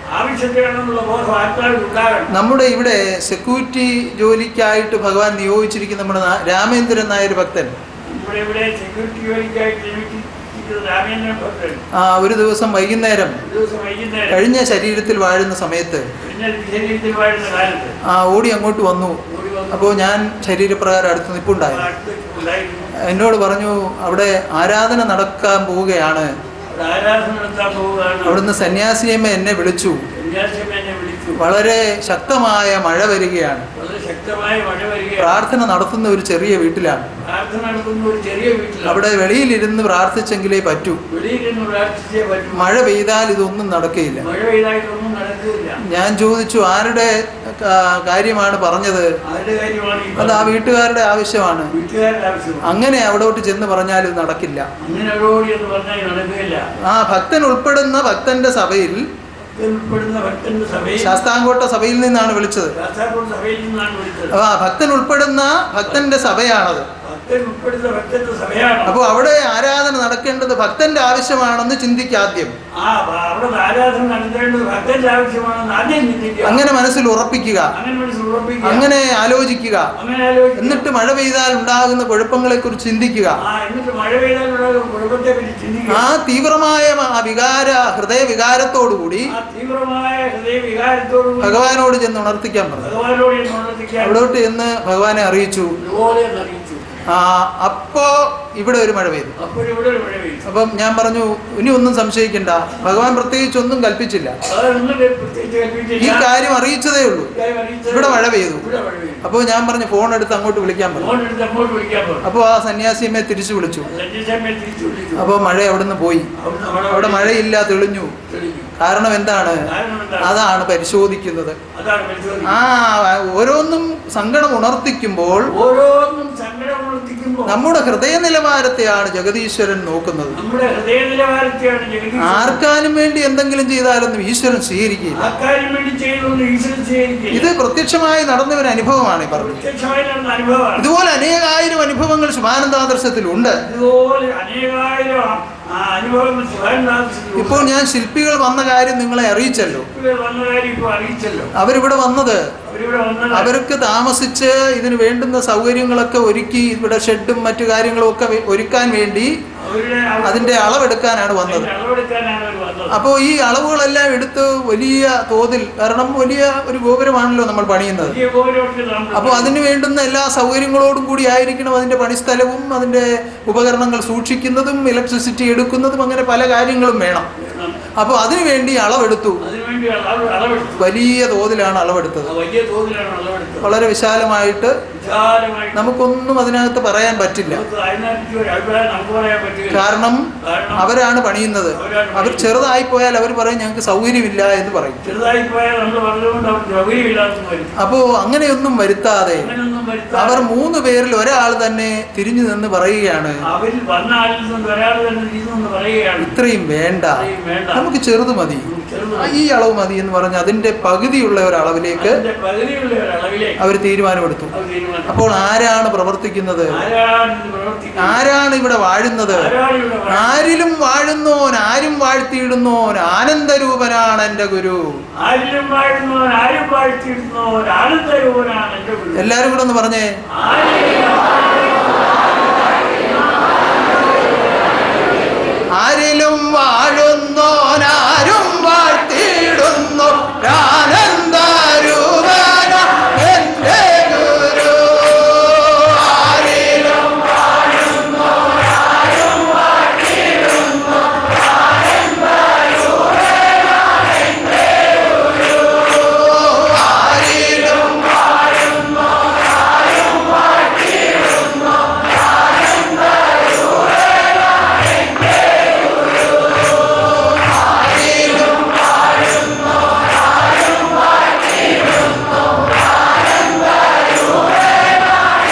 ആവശ്യത്തിനാണെന്നുള്ള ബോധം ആത്മാവിൽ ഉണ്ടാകണം നമ്മുടെ ഇവിടെ സെക്യൂരിറ്റി ജോലിക്കായിട്ട് ഭഗവാൻ നിയോഗിച്ചിരിക്കുന്ന നമ്മുടെ നാ- രാമേന്ദ്രൻ നായർ ഭക്തൻ നമ്മുടെ ഇവിടെ സെക്യൂരിറ്റി ജോലിക്കായിട്ട് നിയമിച്ചിരിക്കുന്ന രാമേന്ദ്രൻ ഭക്തൻ ആ ഒരു ദിവസം വൈകുന്നേരം ഒരു ദിവസം വൈകുന്നേരം കഴിഞ്ഞ ശരീരത്തിൽ വാഴുന്ന സമയത്ത് കഴിഞ്ഞ ശരീരത്തിൽ വാഴുന്ന കാലത്ത് ആ ഓടി അങ്ങോട്ട് വന്നു ഓടി വന്ന് അപ്പോൾ ഞാൻ ശരീരപ്രകാരം അടുത്ത് നിൽപ്പുണ്ടായി അടുത്ത് ഉണ്ടായിരുന്നു എന്നോട് പറഞ്ഞു അവിടെ ആരാധന നടക്കാൻ പോവുകയാണ് അവിടെ ആരാധന നടത്താൻ പോവുകയാണ് അവിടുന്ന് സന്യാസിയമ്മ എന്നെ വിളിച്ചു സന്യാസിയമ്മ എന്നെ വിളിച്ചു വളരെ ശക്തമായ മഴ വരികയാണ് വളരെ ശക്തമായ മഴ വരികയാണ് പ്രാർത്ഥന നടത്തുന്ന ഒരു ചെറിയ വീട്ടിലാണ് പ്രാർത്ഥന നടത്തുന്ന ഒരു ചെറിയ വീട്ടിലാണ് അവിടെ വെളിയിലിരുന്ന് പ്രാർത്ഥിച്ചെങ്കിലേ പറ്റൂ വെളിയിൽ നിന്ന് പ്രാർത്ഥിച്ചേ പറ്റൂ മഴ പെയ്താൽ ഇതൊന്നും നടക്കുകയില്ല മഴ പെയ്തായിട്ടൊന്നും നടക്കില്ല ഞാൻ ചോദിച്ചു ആരുടെ ആ, കാര്യമാണ് പറഞ്ഞത് ആരുടെ കാര്യമാണ് ഈ അത് ആ പറഞ്ഞത്? വീട്ടുകാരുടെ ആവശ്യമാണ് വീട്ടുകാരുടെ ആവശ്യം അങ്ങനെ അവിടോട്ട് ചെന്ന് പറഞ്ഞാൽ ഇത് നടക്കില്ല അങ്ങനെ അവരോട് എന്ന് പറഞ്ഞാൽ നടക്കുകയില്ല ആ ഭക്തൻ ഉൾപ്പെടുന്ന ഭക്തന്റെ സഭയിൽ ഭക്തൻ ഉൾപ്പെടുന്ന ഭക്തന്റെ സഭയിൽ ശാസ്താംകോട്ട സഭയിൽ നിന്നാണ് വിളിച്ചത് ശാസ്താംകോട്ട സഭയിൽ നിന്നാണ് വിളിച്ചത് ആ ഭക്തൻ ഉൾപ്പെടുന്ന ഭക്തന്റെ സഭയാണത് ഭക്തൻ ഉൾപ്പെടുന്ന ഭക്തന്റെ സഭയാണ് അപ്പോൾ അവിടെ ആരാധന നടക്കേണ്ടത് ഭക്തന്റെ ആവശ്യമാണെന്ന് ചിന്തിക്കുക ആദ്യം ആ ഭ- അവിടെ ആരാധന നടത്തേണ്ടത് ഭക്തന്റെ ആവശ്യമാണെന്ന് ആദ്യം ചിന്തിക്കുക അങ്ങനെ മനസ്സിൽ ഉറപ്പിക്കുക അങ്ങനെ മനസ്സിൽ ഉറപ്പിക്കുക അങ്ങനെ ആലോചിക്കുക അങ്ങനെ ആലോചിക്കുക എന്നിട്ട് മഴ പെയ്താൽ ഉണ്ടാകുന്ന കുഴപ്പങ്ങളെ കുറിച്ച് ചിന്തിക്കുക ആ എന്നിട്ട് മഴ പെയ്താലുള്ള കുഴപ്പത്തെ പറ്റി ചിന്തിക്കുക ആ തീവ്രമായ മ- ആ വികാര ഹൃദയ വികാരത്തോടുകൂടി ആ തീവ്രമായ ഹൃദയ വികാരത്തോടു കൂടി ഭഗവാനോട് ചെന്ന് ഉണർത്തിക്കാൻ പറഞ്ഞു ഭഗവാനോട് എന്ന് ഉണർത്തിക്കാൻ അവിടോട്ട് ചെന്ന് ഭഗവാനെ അറിയിച്ചു ഇതുപോലെ എന്ന് അറിയിച്ചു ആ അപ്പോ ഇവിടെ ഒരു മഴ പെയ്തു അപ്പോഴിവിടെ ഒരു മഴ പെയ്തു അപ്പം ഞാൻ പറഞ്ഞു ഇനി ഒന്നും സംശയിക്കണ്ട ഭഗവാൻ പ്രത്യേകിച്ച് ഒന്നും കൽപ്പിച്ചില്ല അതൊന്നും പ്രത്യേകിച്ച് ഈ കൽപ്പിച്ചില്ല കാര്യം അറിയിച്ചതേ ഉള്ളൂ ഇക്കാര്യം അറിയിച്ചത് ഇവിടെ മഴ പെയ്തു ഇവിടെ മഴ പെയ്തു അപ്പോൾ ഞാൻ പറഞ്ഞു ഫോൺ എടുത്ത് അങ്ങോട്ട് വിളിക്കാൻ പറഞ്ഞു ഫോൺ എടുത്ത് അങ്ങോട്ട് വിളിക്കാൻ പറഞ്ഞു അപ്പോൾ ആ സന്യാസിയമ്മയെ തിരിച്ചു വിളിച്ചു സന്യാസിയമ്മയെ തിരിച്ചു വിളിച്ചു അപ്പോൾ മഴ അവിടുന്ന് പോയി അവിടുന്ന് മഴ അവിടെ മഴയില്ല തെളിഞ്ഞു തെളിഞ്ഞു. കാരണം എന്താണ് കാരണം എന്താണ്? അതാണ് പരിശോധിക്കുന്നത് അതാണ് പരിശോധിക്കുന്നത്. ആ ഓരോന്നും സങ്കടം ഉണർത്തിക്കുമ്പോൾ ഓരോന്നും സങ്കടം ഉണർത്തിക്കുമ്പോൾ നമ്മുടെ ഹൃദയ നിലവാരത്തെയാണ് ജഗതീശ്വരൻ നോക്കുന്നത് നമ്മുടെ ഹൃദയ നിലവാരത്തെയാണ് ജഗദീശൻ ആർക്കാനും വേണ്ടി എന്തെങ്കിലും ചെയ്താലൊന്നും ഈശ്വരൻ സ്വീകരിക്കില്ല ആക്കാര്യം വേണ്ടി ചെയ്തുകൊണ്ട് ഈശ്വരൻ സ്വീകരിക്കില്ല ഇത് പ്രത്യക്ഷമായി നടന്ന ഒരു അനുഭവമാണ് ഈ പറഞ്ഞത് പ്രത്യക്ഷമായി നടന്ന അനുഭവമാണ് ഇതുപോലെ അനേകായിരം അനുഭവങ്ങൾ ശിവാനന്ദാദർശത്തിലുണ്ട് ഇതുപോലെ അനേകായിരം ആ- ആ അനുഭവങ്ങൾ ശിവാനന്ദാസിലുണ്ട്. ഇപ്പോൾ ഞാൻ ശില്പികൾ വന്ന കാര്യം നിങ്ങളെ അറിയിച്ചല്ലോ ഇവിടെ വന്ന കാര്യം ഇപ്പോൾ അറിയിച്ചല്ലോ അവരിവിടെ വന്നത് അവരിവിടെ വന്നത് അവർക്ക് താമസിച്ച് ഇതിന് വേണ്ടുന്ന സൗകര്യങ്ങളൊക്കെ ഒരുക്കി ഇവിടെ ഷെഡും മറ്റു കാര്യങ്ങളും ഒക്കെ വെ- ഒരുക്കാൻ വേണ്ടി അവരുടെ അവ- അതിന്റെ അളവെടുക്കാനാണ് വന്നത് അതിന്റെ അളവെടുക്കാനാണ് അവർ വന്നത് അപ്പോൾ ഈ അളവുകളെല്ലാം എടുത്ത് വലിയ തോതിൽ കാരണം വലിയ ഒരു ഗോപുരമാണല്ലോ നമ്മൾ പണിയുന്നത് വലിയ ഗൗരവത്തിൽ നമ്മൾ അപ്പോൾ അതിന് വേണ്ടുന്ന എല്ലാ സൗകര്യങ്ങളോടും കൂടി ആയിരിക്കണം അതിന്റെ പണിസ്ഥലവും അതിന്റെ ഉപകരണങ്ങൾ സൂക്ഷിക്കുന്നതും ഇലക്ട്രിസിറ്റി എടുക്കുന്നതും അങ്ങനെ പല കാര്യങ്ങളും വേണം വേണം. അപ്പോൾ അതിനു വേണ്ടി അളവെടുത്തു അതിനുവേണ്ടി അളവ് അളവെടുത്തു വലിയ തോതിലാണ് അളവെടുത്തത് ആ വലിയ തോതിലാണ് അളവെടുത്തത് വളരെ വിശാലമായിട്ട് വിശാലമായിട്ട് നമുക്കൊന്നും അതിനകത്ത് പറയാൻ പറ്റില്ല നമുക്ക് അതിനെപ്പറ്റി ഒരു അഭിപ്രായം നമുക്ക് പറയാൻ പറ്റുകയില്ല കാരണം കാരണം അവരാണ് പണിയുന്നത് അവരാണ് അവർ ചെറുതായി പോയാൽ അവർ പറയും ഞങ്ങൾക്ക് സൗകര്യമില്ല എന്ന് പറയും ചെറുതായി പോയാൽ നമ്മൾ പറഞ്ഞുകൊണ്ട് അവർക്ക് സൗകര്യമില്ലാതെന്ന് വരും അപ്പോൾ അങ്ങനെയൊന്നും വരുത്താതെ അങ്ങനെയൊന്നും വരുത്താതെ അവർ മൂന്ന് പേരിൽ ഒരാൾ തന്നെ തിരിഞ്ഞു നിന്ന് പറയുകയാണ് അവരിൽ വന്ന ആളിൽ നിന്ന് ഒരാൾ തന്നെ ഇരുന്നെന്ന് പറയുകയാണ് ഇത്രയും വേണ്ട ഇത്രയും വേണ്ട നമുക്ക് ചെറുത് മതി ചെറുത് ആ, ഈ അളവ് മതി എന്ന് പറഞ്ഞ് അതിന്റെ പകുതിയുള്ള ഒരളവിലേക്ക് അതിന്റെ പകുതിയുള്ള ഒരളവിലേക്ക് അവർ തീരുമാനമെടുത്തു അവർ തീരുമാനം അപ്പോൾ ആരാണ് പ്രവർത്തിക്കുന്നത് ആരാണ് ഇത് പ്രവർത്തിക്കുന്നത് ആരാണ് ഇവിടെ വാഴുന്നത് ആരാണ് ഇവിടെ വാഴുന്നത്? ആരിലും വാഴുന്നോൻ ആരും വാഴ്ത്തിയിടുന്നോൻ ആനന്ദരൂപനാണ് എൻ്റെ ഗുരു ആരിലും വാഴുന്നവൻ ആരും വാഴ്ത്തിയിടുന്നവൻ ആനന്ദരൂപനാണ് എന്റെ ഗുരു എല്ലാരും കൂടെ ഒന്ന് പറഞ്ഞേ ആരിലും വാഴുന്നോൻ ആരും വാഴ്ത്തിയിടുന്നു ആനന്ദരൂപന എൻ്റെ ഗുരു ആരിലും ആരിലും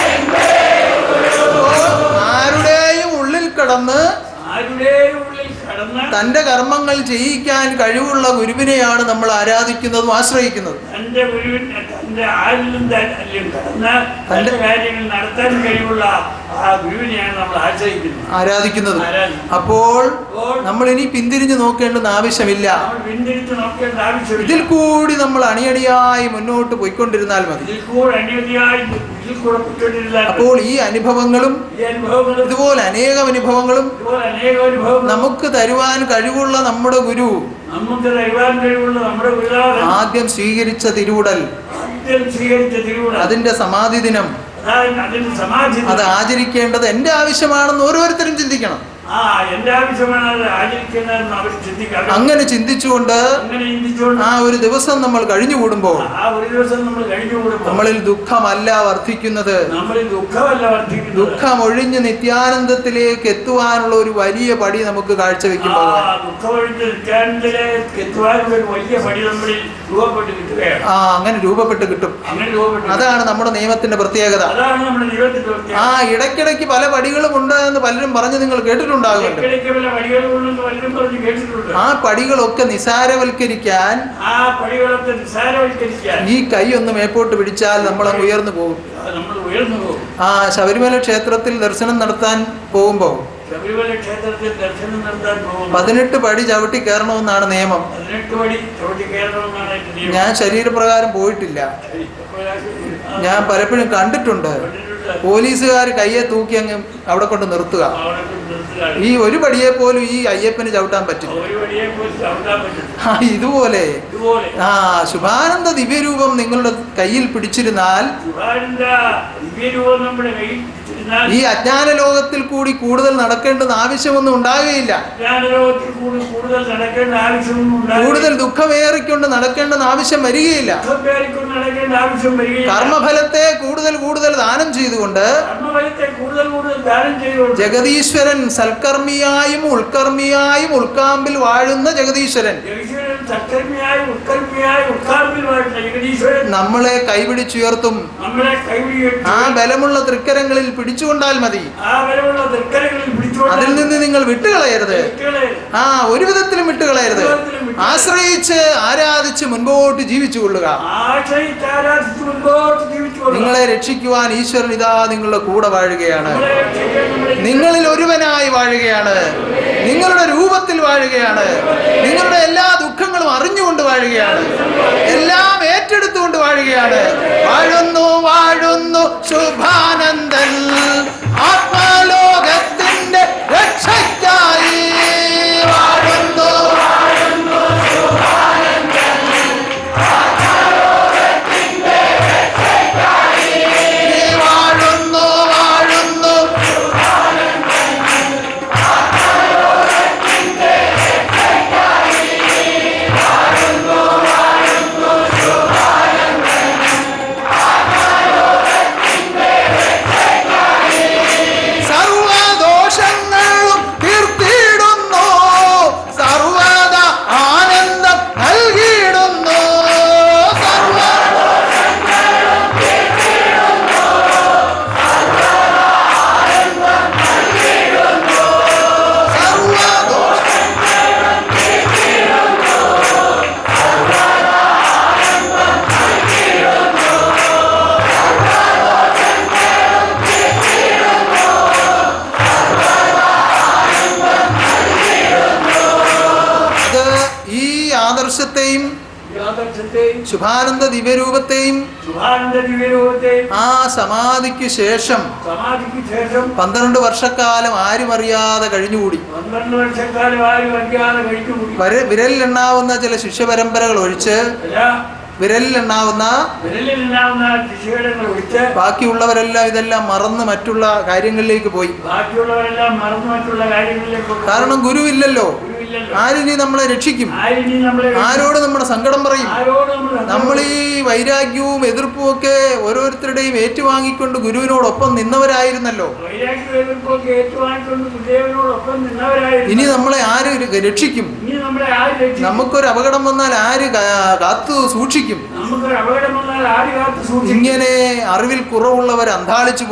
ആരുടെയും ഉള്ളിൽ കടന്ന് ആരുടെയും ഉള്ളിൽ കടന്ന് തന്റെ കർമ്മങ്ങൾ ചെയ്യിക്കാൻ കഴിവുള്ള ഗുരുവിനെയാണ് നമ്മൾ ആരാധിക്കുന്നതും ആശ്രയിക്കുന്നതും തന്റെ ഗുരുവിനെ തന്റെ ആരിലും തല്ലും കടന്ന് തന്റെ തന്റെ- കാര്യങ്ങൾ നടത്താൻ കഴിവുള്ള ആ ഗുരുവിനെയാണ് നമ്മൾ ആശ്രയിക്കുന്നത് ആരാധിക്കുന്നതും ആരാധിക്കുന്നത്. അപ്പോൾ അപ്പോൾ നമ്മൾ ഇനി പിന്തിരിഞ്ഞു നോക്കേണ്ടെന്ന് ആവശ്യമില്ല നമ്മൾ പിന്തിരിച്ച് നോക്കേണ്ട ആവശ്യമില്ല ഇതിൽ കൂടി നമ്മൾ അണിയണിയായി മുന്നോട്ട് പോയിക്കൊണ്ടിരുന്നാൽ മതി ഇതിൽ കൂടെ അന്യോന്യമായി ഇതിൽ കൂടെ പൊയ്ക്കൊണ്ടിരുന്നാൽ അപ്പോൾ ഈ അനുഭവങ്ങളും ഈ അനുഭവങ്ങളും ഇതുപോലെ അനേകം അനുഭവങ്ങളും ഇതുപോലെ അനേക അനുഭവങ്ങൾ നമുക്ക് തരുവാൻ കഴിവുള്ള നമ്മുടെ ഗുരു നമുക്ക് തരുവാൻ കഴിവുള്ള നമ്മുടെ ഗുരുനാഥൻ ആദ്യം സ്വീകരിച്ച തിരുവുടൽ ആദ്യം സ്വീകരിച്ച തിരുവുട അതിന്റെ സമാധി ദിനം അതായത് അതിന്റെ സമാധി അത് ആചരിക്കേണ്ടത് എന്റെ ആവശ്യമാണെന്ന് ഓരോരുത്തരും ചിന്തിക്കണം ആ എന്റെ ആവശ്യമാണ് അത് ആചരിക്കുന്നതെന്ന് അവർ ചിന്തിക്കാം അങ്ങനെ ചിന്തിച്ചുകൊണ്ട് അങ്ങനെ ചിന്തിച്ചുകൊണ്ട് ആ ഒരു ദിവസം നമ്മൾ കഴിഞ്ഞുകൂടുമ്പോൾ ആ ഒരു ദിവസം നമ്മൾ കഴിഞ്ഞു കൂടുമ്പോൾ നമ്മളിൽ ദുഃഖമല്ല വർദ്ധിക്കുന്നത് നമ്മളിൽ ദുഃഖമല്ല വർദ്ധിക്കുന്നത് ദുഃഖം ഒഴിഞ്ഞ് നിത്യാനന്ദത്തിലേക്ക് എത്തുവാനുള്ള ഒരു വലിയ പടി നമുക്ക് കാഴ്ചവെക്കും ആ ഭഗവാൻ ദുഃഖമൊഴിഞ്ഞ് നിത്യാനന്ദത്തിലേക്ക് എത്തുവാനുള്ള ഒരു വലിയ പടി നമ്മളിൽ രൂപപ്പെട്ട് കിട്ടുകയാണ് ആ അങ്ങനെ രൂപപ്പെട്ട് കിട്ടും അങ്ങനെ രൂപപ്പെട്ടു അതാണ് നമ്മുടെ നിയമത്തിന്റെ പ്രത്യേകത അതാണ് നമ്മുടെ ജീവിതത്തിൽ ആ ഇടയ്ക്കിടയ്ക്ക് പല പടികളും ഉണ്ട് എന്ന് പലരും പറഞ്ഞ് നിങ്ങൾ കേട്ടിട്ടുണ്ടാകുമല്ലോ ഇടയ്ക്കിടയ്ക്ക് പല പടികളുണ്ടെന്ന് പലരും പറഞ്ഞ് കേട്ടിട്ടുണ്ട് ആ പടികളൊക്കെ നിസാരവൽക്കരിക്കാൻ ആ പടികളൊക്കെ നിസ്സാരവൽക്കരിക്കാൻ ഈ കൈ ഒന്ന് മേപ്പോട്ട് പിടിച്ചാൽ നമ്മൾ അങ്ങ് ഉയർന്നു പോകും നമ്മൾ ഉയർന്നു പോകും ആ ശബരിമല ക്ഷേത്രത്തിൽ ദർശനം നടത്താൻ പോകുമ്പോൾ ശബരിമല ക്ഷേത്രത്തിൽ ദർശനം നടത്താൻ പോകും പതിനെട്ട് പടി ചവിട്ടി കയറണമെന്നാണ് നിയമം പതിനെട്ട് പടി ചവിട്ടി കയറണമെന്നാണ് എന്റെ നിയമം. ഞാൻ ശരീരപ്രകാരം പോയിട്ടില്ല ഞാൻ പലപ്പോഴും കണ്ടിട്ടുണ്ട് പോലീസുകാർ കയ്യെ തൂക്കി അങ്ങ് അവിടെ കൊണ്ട് നിർത്തുക അവിടെ കൊണ്ട് നിർത്തുകയാണ്. ഈ ഒരു പടിയെ പോലും ഈ അയ്യപ്പന് ചവിട്ടാൻ പറ്റില്ല ഒരു വടിയെ പോലും ചവിട്ടാൻ പറ്റും ആ ഇതുപോലെ ഇതുപോലെ ആ ശുഭാനന്ദ ദിവ്യരൂപം നിങ്ങളുടെ കയ്യിൽ പിടിച്ചിരുന്നാൽ ശിവാനന്ദ ദിവ്യരൂപം നമ്മുടെ കയ്യിൽ പിടിച്ചിരുന്നാൽ ഈ അജ്ഞാന ലോകത്തിൽ കൂടി കൂടുതൽ നടക്കേണ്ടെന്ന് ആവശ്യമൊന്നും ഉണ്ടാകുകയില്ല ജ്ഞാനലോകത്തിൽ കൂടി കൂടുതൽ നടക്കേണ്ട ആവശ്യമൊന്നും ഉണ്ടാകില്ല. കൂടുതൽ ദുഃഖമേറിക്കൊണ്ട് നടക്കേണ്ടെന്ന് ആവശ്യം വരികയില്ല ദുഃഖം പേറിക്കൊണ്ട് നടക്കേണ്ട ആവശ്യം വരികയില്ല കർമ്മഫലത്തെ കൂടുതൽ കൂടുതൽ ദാനം ചെയ്തുകൊണ്ട് കർമ്മഫലത്തെ കൂടുതൽ കൂടുതൽ ദാനം ചെയ്തുകൊണ്ട് ജഗദീശ്വരൻ സൽക്കർമ്മിയായും ഉൾക്കർമ്മിയായും ഉൾക്കാമ്പിൽ വാഴുന്ന ജഗദീശ്വരൻ ജഗദീശ്വരൻ സത്കർമ്മിയായി ഉത്കർമ്മിയായി ഉത്കാർമ്മിലുമായിട്ടുള്ള ജഗദീശ്വരൻ നമ്മളെ കൈപിടിച്ചുയർത്തും നമ്മളെ കൈപിടിയിട്ട് ആ ബലമുള്ള തൃക്കരങ്ങളിൽ പിടിച്ചുകൊണ്ടാൽ മതി ആ വരവുള്ള തൃക്കരകളിൽ അതിൽ പിടിച്ചുകൊണ്ട് നിന്ന് നിങ്ങൾ വിട്ടുകളയരുത് കുട്ടികളെ ആ ഒരു വിധത്തിലും വിട്ടുകളയരുത് ആശ്രയിച്ച് ആരാധിച്ച് മുൻപോട്ട് ജീവിച്ചു കൊള്ളുക ആശ്രയിച്ച് ആരാധിച്ച് മുൻപോട്ട് ജീവിച്ചു കൊള്ളുക. നിങ്ങളെ രക്ഷിക്കുവാൻ ഈശ്വരൻ ഇതാ നിങ്ങളുടെ കൂടെ വാഴുകയാണ് നമ്മളെ രക്ഷിക്കാൻ നമ്മളെ നിങ്ങളിൽ ഒരുവനായി വാഴുകയാണ് നിങ്ങളുടെ രൂപത്തിൽ വാഴുകയാണ് നിങ്ങളുടെ എല്ലാ ദുഃഖങ്ങളും അറിഞ്ഞുകൊണ്ട് വാഴുകയാണ് എല്ലാം ഏറ്റെടുത്തുകൊണ്ട് വാഴുകയാണ് വാഴുന്നു വാഴുന്നു ശുഭാനന്ദൻ ആത്മലോകത്തിന്റെ രക്ഷയ്ക്കായി വാഴുന്നു വാഴുന്നു വാഴുന്നു സർവദോഷങ്ങളും തീർത്തിടുന്നു സർവദ ആനന്ദം നൽകിയിടുന്നു സർവ സർവദോഷ അത് ഈ ആദർശത്തെയും യാദർശത്തെയും ശുഭാനന്ദ ദിവ്യരൂപത്തെയും ശുഭാനന്ദ ദിവ്യരൂപത്തെയും ആ സമാധിക്ക് ശേഷം സമാധിക്ക് ശേഷം പന്ത്രണ്ട് വർഷക്കാലം ആരും അറിയാതെ കഴിഞ്ഞുകൂടി പന്ത്രണ്ട് വർഷക്കാലം ആരും അറിയാതെ കഴിച്ചുകൂടി വര വിരലിലെണ്ണാവുന്ന ചില ശിഷ്യപരമ്പരകൾ ഒഴിച്ച് എല്ലാ വിരലിലെണ്ണാവുന്ന വിരലിലുണ്ടാവുന്ന ശിശുഘടങ്ങൾ ഒഴിച്ച് ബാക്കിയുള്ളവരെല്ലാം ഇതെല്ലാം മറന്ന് മറ്റുള്ള കാര്യങ്ങളിലേക്ക് പോയി ബാക്കിയുള്ളവരെല്ലാം മറന്നു മറ്റുള്ള കാര്യങ്ങളിലേക്ക് പോകും. കാരണം ഗുരു ഇല്ലല്ലോ ഗുരുവില്ലല്ലോ. ആരിനി നമ്മളെ രക്ഷിക്കും ആരിനി നമ്മളെ ആരോട് നമ്മുടെ സങ്കടം പറയും ആരോട് നമ്മൾ നമ്മൾ ഈ വൈരാഗ്യവും എതിർപ്പും ഒക്കെ ഓരോരുത്തരുടെയും ഏറ്റുവാങ്ങിക്കൊണ്ട് ഗുരുവിനോടൊപ്പം നിന്നവരായിരുന്നല്ലോ വൈരാഗ്യ എതിർപ്പൊക്കെ ഏറ്റുവാങ്ങിക്കൊണ്ട് ഗുരുദേവനോടൊപ്പം നിന്നവരായിരുന്നു ഇനി നമ്മളെ ആര് ര- രക്ഷിക്കും ഇനി നമ്മളെ ആര് രക്ഷിക്കും നമുക്കൊരു അപകടം വന്നാൽ ആര് കാ- കാത്തു സൂക്ഷിക്കും നമുക്കൊരു അപകടം വന്നാൽ ആര് കാത്തു സൂക്ഷിക്കും ഇങ്ങനെ അറിവിൽ കുറവുള്ളവർ അന്താളിച്ചു പോയി അങ്ങനെ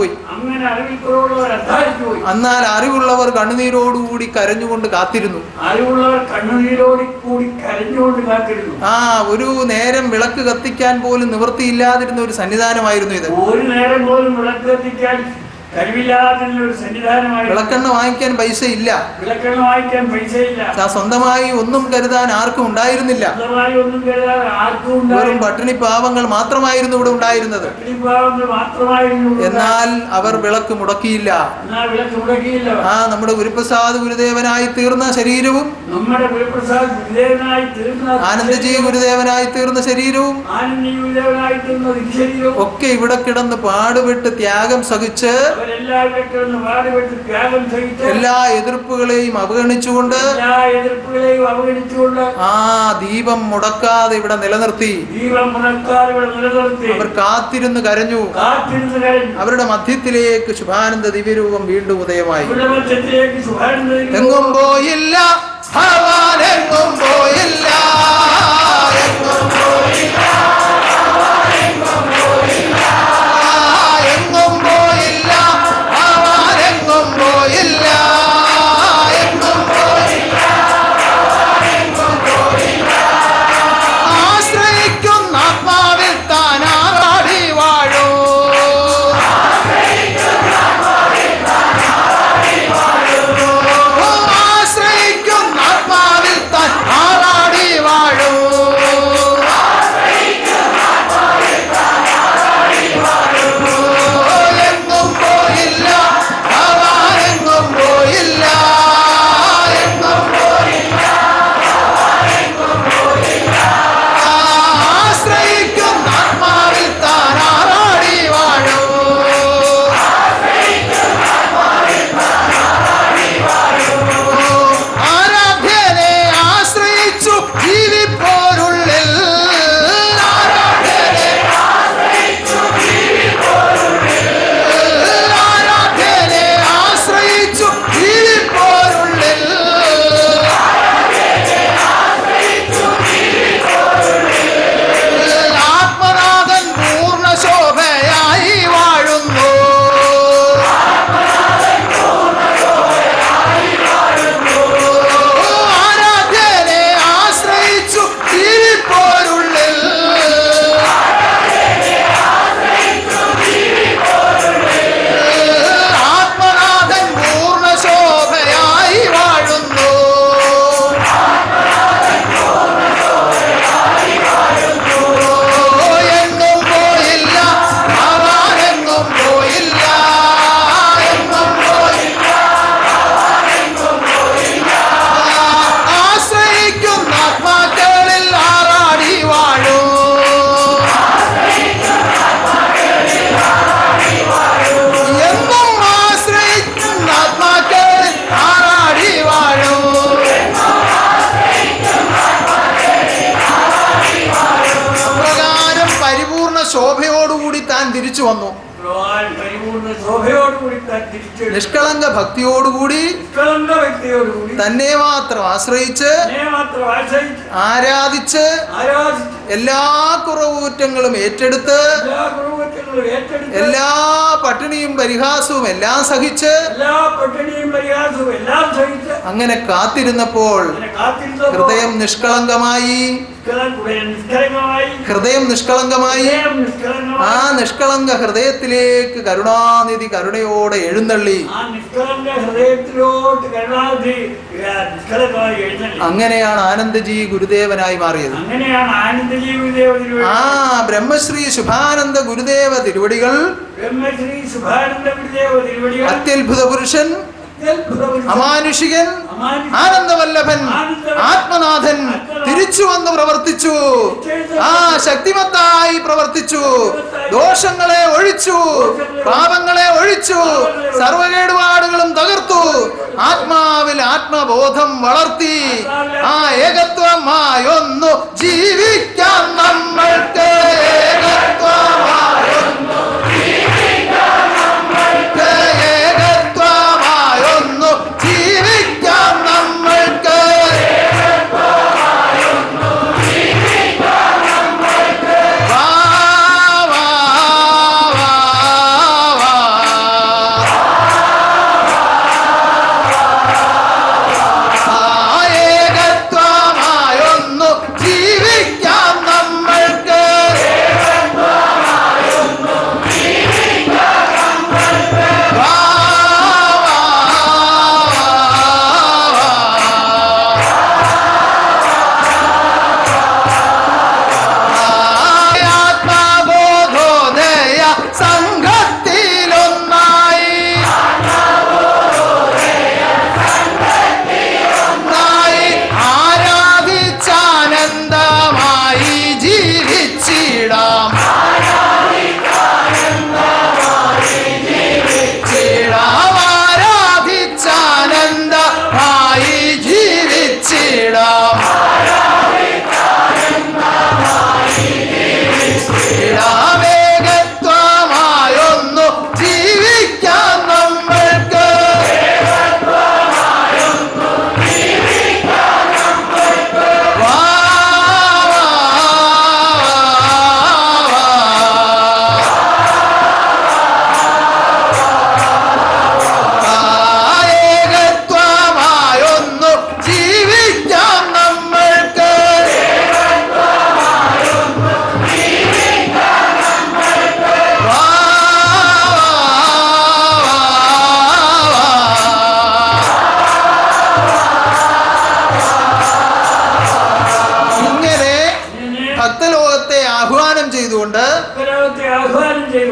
അങ്ങനെ അറിവിൽ കുറവുള്ളവർ അധ്വാനിച്ചു പോയി എന്നാൽ അറിവുള്ളവർ കണ്ണുനീരോടുകൂടി കരഞ്ഞുകൊണ്ട് കാത്തിരുന്നു അറിവുള്ളവർ കണ്ണുനീരോടി കൂടി കരഞ്ഞുകൊണ്ട് കാത്തിരുന്നു ആ ഒരു നേരം വിളക്ക് കത്തിക്കാൻ പോലും നിവൃത്തിയില്ലാതിരുന്ന ഒരു സന്നിധാനമായിരുന്നു ഇത് ഒരു നേരം പോലും വിളക്ക് കത്തിക്കാൻ കഴിവില്ലാതിരുന്ന ഒരു സന്നിധാനമായി വിളക്കെണ്ണ വാങ്ങിക്കാൻ പൈസ ഇല്ല വിളക്കെണ്ണ വാങ്ങിക്കാൻ പൈസയില്ല ആ സ്വന്തമായി ഒന്നും കരുതാൻ ആർക്കും ഉണ്ടായിരുന്നില്ല സ്വന്തമായി ഒന്നും കരുതാതെ ആർക്കും വെറും ഉണ്ടായിരുന്നു പട്ടിണി പാവങ്ങൾ മാത്രമായിരുന്നു ഇവിടെ ഉണ്ടായിരുന്നത് വിഭാഗങ്ങൾ മാത്രമായിരുന്നു എന്നാൽ അവർ വിളക്ക് മുടക്കിയില്ല എന്നാൽ വിളക്ക് മുടക്കിയില്ല ആ നമ്മുടെ ഗുരുപ്രസാദ് ഗുരുദേവനായി തീർന്ന ശരീരവും നമ്മുടെ ഗുരുപ്രസാദ് ഗുരുദേവനായി തീർന്ന ആനന്ദജി ഗുരുദേവനായി തീർന്ന ശരീരവും ആനന്ദി ഗുരുദേവനായി തീർന്ന ദിശരീരവും ഒക്കെ ഇവിടെ കിടന്ന് പാടുപെട്ട് ത്യാഗം സഹിച്ച് അവരെല്ലാവരും കിടന്ന് പാടുപെട്ട് ത്യാഗം സഹിച്ച് എല്ലാ എതിർപ്പുകളെയും അവഗണിച്ചുകൊണ്ട് എല്ലാ എതിർപ്പുകളെയും അവഗണിച്ചുകൊണ്ട് ആ ദീപം മുടക്കാതെ ഇവിടെ നിലനിർത്തി ദീപം മുടക്കാതെ ഇവിടെ നിലനിർത്തി അവർ കാത്തിരുന്ന് കരഞ്ഞു കാത്തിരുന്ന് കഴിഞ്ഞു അവരുടെ മധ്യത്തിലേക്ക് ശുഭാനന്ദ ദിവ്യരൂപം വീണ്ടും ഉദയമായി ഇവിടെ മധ്യത്തിലേക്ക് സുഹാനന്ദ എങ്ങും പോയില്ല ഭഗവാൻ എങ്ങും പോയില്ല എങ്ങും പോയില്ല എങ്ങും പോയില്ല ഭഗവാൻ എങ്ങും പോയില്ല എങ്ങും പോയില്ല ആശ്രയിക്കുന്ന ആത്മാവിൽ താനാടി വാഴൂ ആശ്രയിക്കുന്ന ആത്മാവിൽ താൻ ആറാടി വാഴൂ എങ്ങും പോയില്ല ഭഗവാൻ എങ്ങും പോയില്ല എങ്ങും പോയില്ല ആശ്രയിക്കുന്ന ആത്മാവിൽ താൻ ആറാടി വാഴൂ ആരാധ്യനെ ആശ്രയിച്ചു ജീവിപ്പോരുള്ളിൽ ആരാധ്യനെ ആരാധ്യനെ ആശ്രയിച്ചു ജീവിപ്പോരുള്ളിൽ ആത്മനാഥൻ പൂർണ്ണ ശോഭയായി വാഴുന്നു ആരാധ്യനെ ആശ്രയിച്ചു ജീവിപ്പോരുള്ളിൽ ആത്മനാഥൻ പൂർണ്ണ ശോഭയായി വാഴുന്നു എങ്ങും പോയില്ല അവനെങ്ങും പോയില്ല എങ്ങും പോയില്ല ആശ്രയിക്കുന്ന ആത്മാക്കളിൽ ആറാടി വാഴൂ എന്നും ആശ്രയിക്കുന്ന ആത്മാക്കളിൽ ആറാടി വാഴൂ പ്രകാരം പരിപൂർണ ശോഭയോടുകൂടി താൻ തിരിച്ചു വന്നു ഭഗവാൻ പരിപൂർണ്ണ ശോഭയോടുകൂടി താൻ തിരിച്ചു നിഷ്കളങ്ക ഭക്തിയോടുകൂടി നിഷ്കളങ്ക വ്യക്തിയോടുകൂടി തന്നെ മാത്രം ആശ്രയിച്ച് തന്നെ മാത്രം ആശ്രയിച്ച് ആരാധിച്ച് ആരാധിച്ച് എല്ലാ കുറവുകുറ്റങ്ങളും ഏറ്റെടുത്ത് എല്ലാ കുടുംബത്തിലും ഏറ്റെടുത്ത് എല്ലാ പട്ടിണിയും പരിഹാസവും എല്ലാം സഹിച്ച് എല്ലാ പട്ടിണിയും പരിഹാസവും എല്ലാം സഹിച്ച് അങ്ങനെ കാത്തിരുന്നപ്പോൾ അങ്ങനെ കാത്തിരുന്നപ്പോൾ ഹൃദയം നിഷ്കളങ്കമായി നിഷ്കളങ്ക- നിഷ്കളങ്കമായി ഹൃദയം നിഷ്കളങ്കമായി ഹൃദയം ആ നിഷ്കളങ്കമായി നിഷ്കളങ്ക ഹൃദയത്തിലേക്ക് കരുണാനിധി കരുണയോടെ എഴുന്നള്ളി ആ നിഷ്കളങ്ക ഹൃദയത്തിലോട്ട് കരുണാനിധി ആ, നിഷ്കളങ്കമായി എഴുന്നള്ളി അങ്ങനെയാണ് ആനന്ദജി ഗുരുദേവനായി മാറിയത് അങ്ങനെയാണ് ആനന്ദജീ ഗുരുദേവ ആ ബ്രഹ്മശ്രീ ശുഭാനന്ദ ഗുരുദേവ തിരുവടികൾ ബ്രഹ്മശ്രീ സുഭാനന്ദ ഗുരുദേവ തിരുവടികൾ അത്യത്ഭുത പുരുഷൻ അത്യത്ഭുതപുരുഷൻ, അമാനുഷികൻ അമാനുഷികൻ, ആനന്ദവല്ലഭൻ ആനന്ദവല്ലഭൻ, ആത്മനാഥൻ തിരിച്ചു വന്ന് പ്രവർത്തിച്ചു ആ ശക്തിമത്തായി പ്രവർത്തിച്ചു ദോഷങ്ങളെ ഒഴിച്ചു പാപങ്ങളെ ഒഴിച്ചു സർവകേടുപാടുകളും തകർത്തു ആത്മാവിൽ ആത്മബോധം വളർത്തി ആ ഏകത്വമായൊന്നു ജീവിക്കാം നമ്മൾക്ക് ഏകത്വമായൊന്നു ഏകത്വമായൊന്നു ജീവിക്കാം നമ്മൾക്ക് വാ, വാ, വാ, വാ.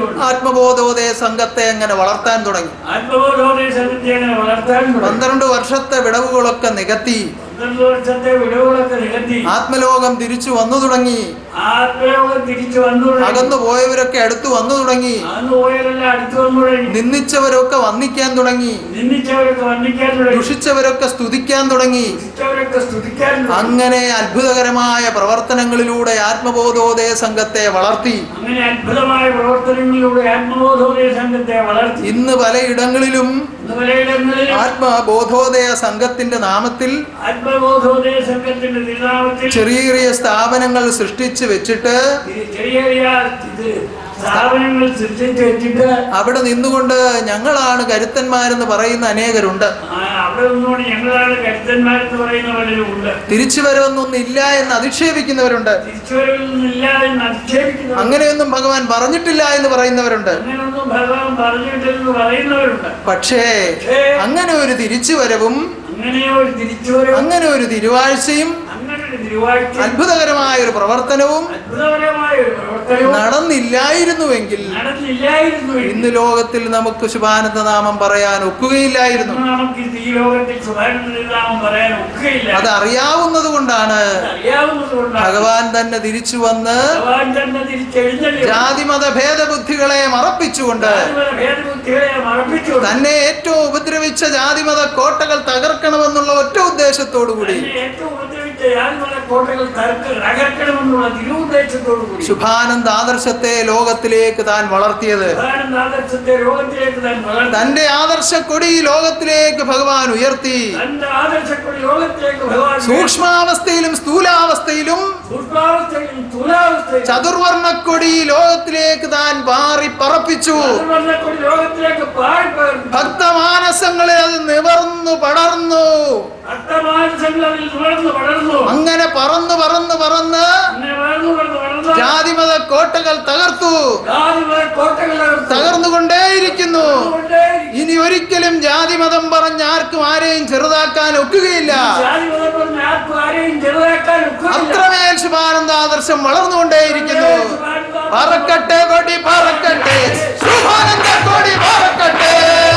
ചെയ്തുകൊണ്ട് ആത്മബോധോദയ സംഘത്തെ അങ്ങനെ വളർത്താൻ തുടങ്ങി ആത്മബോധോദയ സംഘത്തെ അങ്ങനെ വളർത്താൻ തുടങ്ങി. പന്ത്രണ്ട് വർഷത്തെ വിടവുകളൊക്കെ നികത്തി പന്ത്രണ്ട് വർഷത്തെ വിടവുകളൊക്കെ നികത്തി ആത്മലോകം തിരിച്ചു വന്നു തുടങ്ങി ആത്മയോഗം തിരിച്ചു വന്നു തുടങ്ങി. അകന്നു പോയവരൊക്കെ അടുത്തു വന്നു തുടങ്ങി അന്ന് പോയവരെല്ലാം അടുത്ത് വന്നു തുടങ്ങി നിന്ദിച്ചവരൊക്കെ വന്നിക്കാൻ തുടങ്ങി നിന്ദിച്ചവരൊക്കെ വന്ദിക്കാൻ തുടങ്ങി ദുഷിച്ചവരൊക്കെ സ്തുതിക്കാൻ തുടങ്ങി ദുഷിച്ചവരൊക്കെ സ്തുതിക്കാൻ തുടങ്ങി. അങ്ങനെ അത്ഭുതകരമായ പ്രവർത്തനങ്ങളിലൂടെ ആത്മബോധോദയ സംഘത്തെ വളർത്തി അങ്ങനെ അത്ഭുതമായ പ്രവർത്തനങ്ങളിലൂടെ ആത്മബോധോദയ സംഘത്തെ വളർത്തി ഇന്ന് പലയിടങ്ങളിലും ഇന്ന് പലയിടങ്ങളിൽ ആത്മബോധോദയ സംഘത്തിന്റെ നാമത്തിൽ ആത്മബോധോദയ സംഘത്തിന്റെ തിരുനാമത്തിൽ ചെറിയ ചെറിയ സ്ഥാപനങ്ങൾ സൃഷ്ടിച്ച് വെച്ചിട്ട് ഇത് ചെറിയ ചെറിയ ഇത് സ്ഥാപനങ്ങൾ സൃഷ്ടിച്ച് വെച്ചിട്ട് അവിടെ നിന്നുകൊണ്ട് ഞങ്ങളാണ് കരുത്തന്മാരെന്ന് പറയുന്ന അനേകരുണ്ട് ആ, അവിടെ നിന്നുകൊണ്ട് ഞങ്ങളാണ് കരുത്തന്മാരെന്ന് പറയുന്ന പലരും ഉണ്ട് തിരിച്ചു വരവൊന്നും ഇല്ല എന്ന് അധിക്ഷേപിക്കുന്നവരുണ്ട് തിരിച്ചുവരവില്ല എന്ന് അധിക്ഷേപിക്കുന്നു അങ്ങനെയൊന്നും ഭഗവാൻ പറഞ്ഞിട്ടില്ല എന്ന് പറയുന്നവരുണ്ട് അങ്ങനെയൊന്നും ഭഗവാൻ പറഞ്ഞിട്ടില്ലെന്ന് പറയുന്നവരുണ്ട് പക്ഷേ അങ്ങനെ ഒരു തിരിച്ചുവരവും അങ്ങനെ ഒരു തിരിച്ചുവരവ് അങ്ങനെ ഒരു തിരുവാഴ്ചയും അങ്ങനെ ഒരു തിരുവാഴ്ച അത്ഭുതകരമായ ഒരു പ്രവർത്തനവും അത്ഭുതകരമായ ഒരു പ്രവർത്തനവും നടന്നില്ലായിരുന്നുവെങ്കിൽ നടന്നില്ലായിരുന്നു ഇന്ന് ലോകത്തിൽ നമുക്ക് ശുഭാനന്ദ നാമം പറയാൻ ഒക്കുകയില്ലായിരുന്നു നമുക്ക് ഈ ലോകത്തിൽ സുഭാനന്ദനാമം പറയാൻ ഒക്കുകയില്ല അത് അറിയാവുന്നത് കൊണ്ടാണ് അറിയാവുന്നത് കൊണ്ടാണ് ഭഗവാൻ തന്നെ തിരിച്ചു വന്ന് ഭഗവാൻ തന്നെ തിരിച്ചെഴുന്നള്ളി ജാതിമത ഭേദബുദ്ധികളെ മറപ്പിച്ചുകൊണ്ട് ഭേദബുദ്ധികളെ മറപ്പിച്ചു തന്നെ ഏറ്റവും ഉപദ്രവിച്ച ജാതിമത കോട്ടകൾ തകർക്കണമെന്നുള്ള ഒറ്റ ഉദ്ദേശത്തോടുകൂടി തന്നെ ഏറ്റവും ഉപദ്രവിച്ച യാതൊരു കോട്ടകൾ തകർക്ക് തകർക്കണമെന്നുള്ള തിരുവുദ്ദേശത്തോടു കൂടി ശുഭാനന്ദ ആദർശത്തെ ലോകത്തിലേക്ക് താൻ വളർത്തിയത് ഭഗവാനന്ദ ആദർശത്തെ ലോകത്തിലേക്ക് താൻ വളർത്തി തന്റെ ആദർശ കൊടി ലോകത്തിലേക്ക് ഭഗവാൻ ഉയർത്തി തന്റെ ആദർശക്കൊടി ലോകത്തിലേക്ക് ഭഗവാൻ സൂക്ഷ്മാവസ്ഥയിലും സ്ഥൂലാവസ്ഥയിലും സൂക്ഷ്മാവസ്ഥയിലും തുലാവസ്ഥയിലും ചതുർവർണ്ണക്കൊടി ലോകത്തിലേക്ക് താൻ പാറി പറപ്പിച്ചു അതുകൊണ്ടൊക്കെ ലോകത്തിലേക്ക് പാഴ്പകർന്നു ഭക്തമാനസങ്ങളിൽ അത് നിവർന്നു പടർന്നു അർത്ഥമാനസങ്ങളിൽ നുഴർന്നു വളർന്നു അങ്ങനെ പറന്നു പറന്ന് പറന്ന് അങ്ങനെ വളർന്നു വളർന്നു വളർന്നു ജാതിമത കോട്ടകൾ തകർത്തു ജാതിമത കോട്ടകൾ തകർത്തു. തകർന്നുകൊണ്ടേയിരിക്കുന്നു അതുകൊണ്ടേയിരിക്കും. ഇനി ഒരിക്കലും ജാതിമതം പറഞ്ഞ് ആർക്കും ആരെയും ചെറുതാക്കാൻ ഒക്കുകയില്ല ജാതിമതം പറഞ്ഞ് ആർക്കും ആരെയും ചെറുതാക്കാൻ ഒക്കുകയില്ല. അത്രമേൽ ശുഭാനന്ദ ആദർശം വളർന്നുകൊണ്ടേയിരിക്കുന്നു പറക്കട്ടെ കൊടി പറക്കട്ടെ ശുഭാനന്ദ കൊടി പറക്കട്ടെ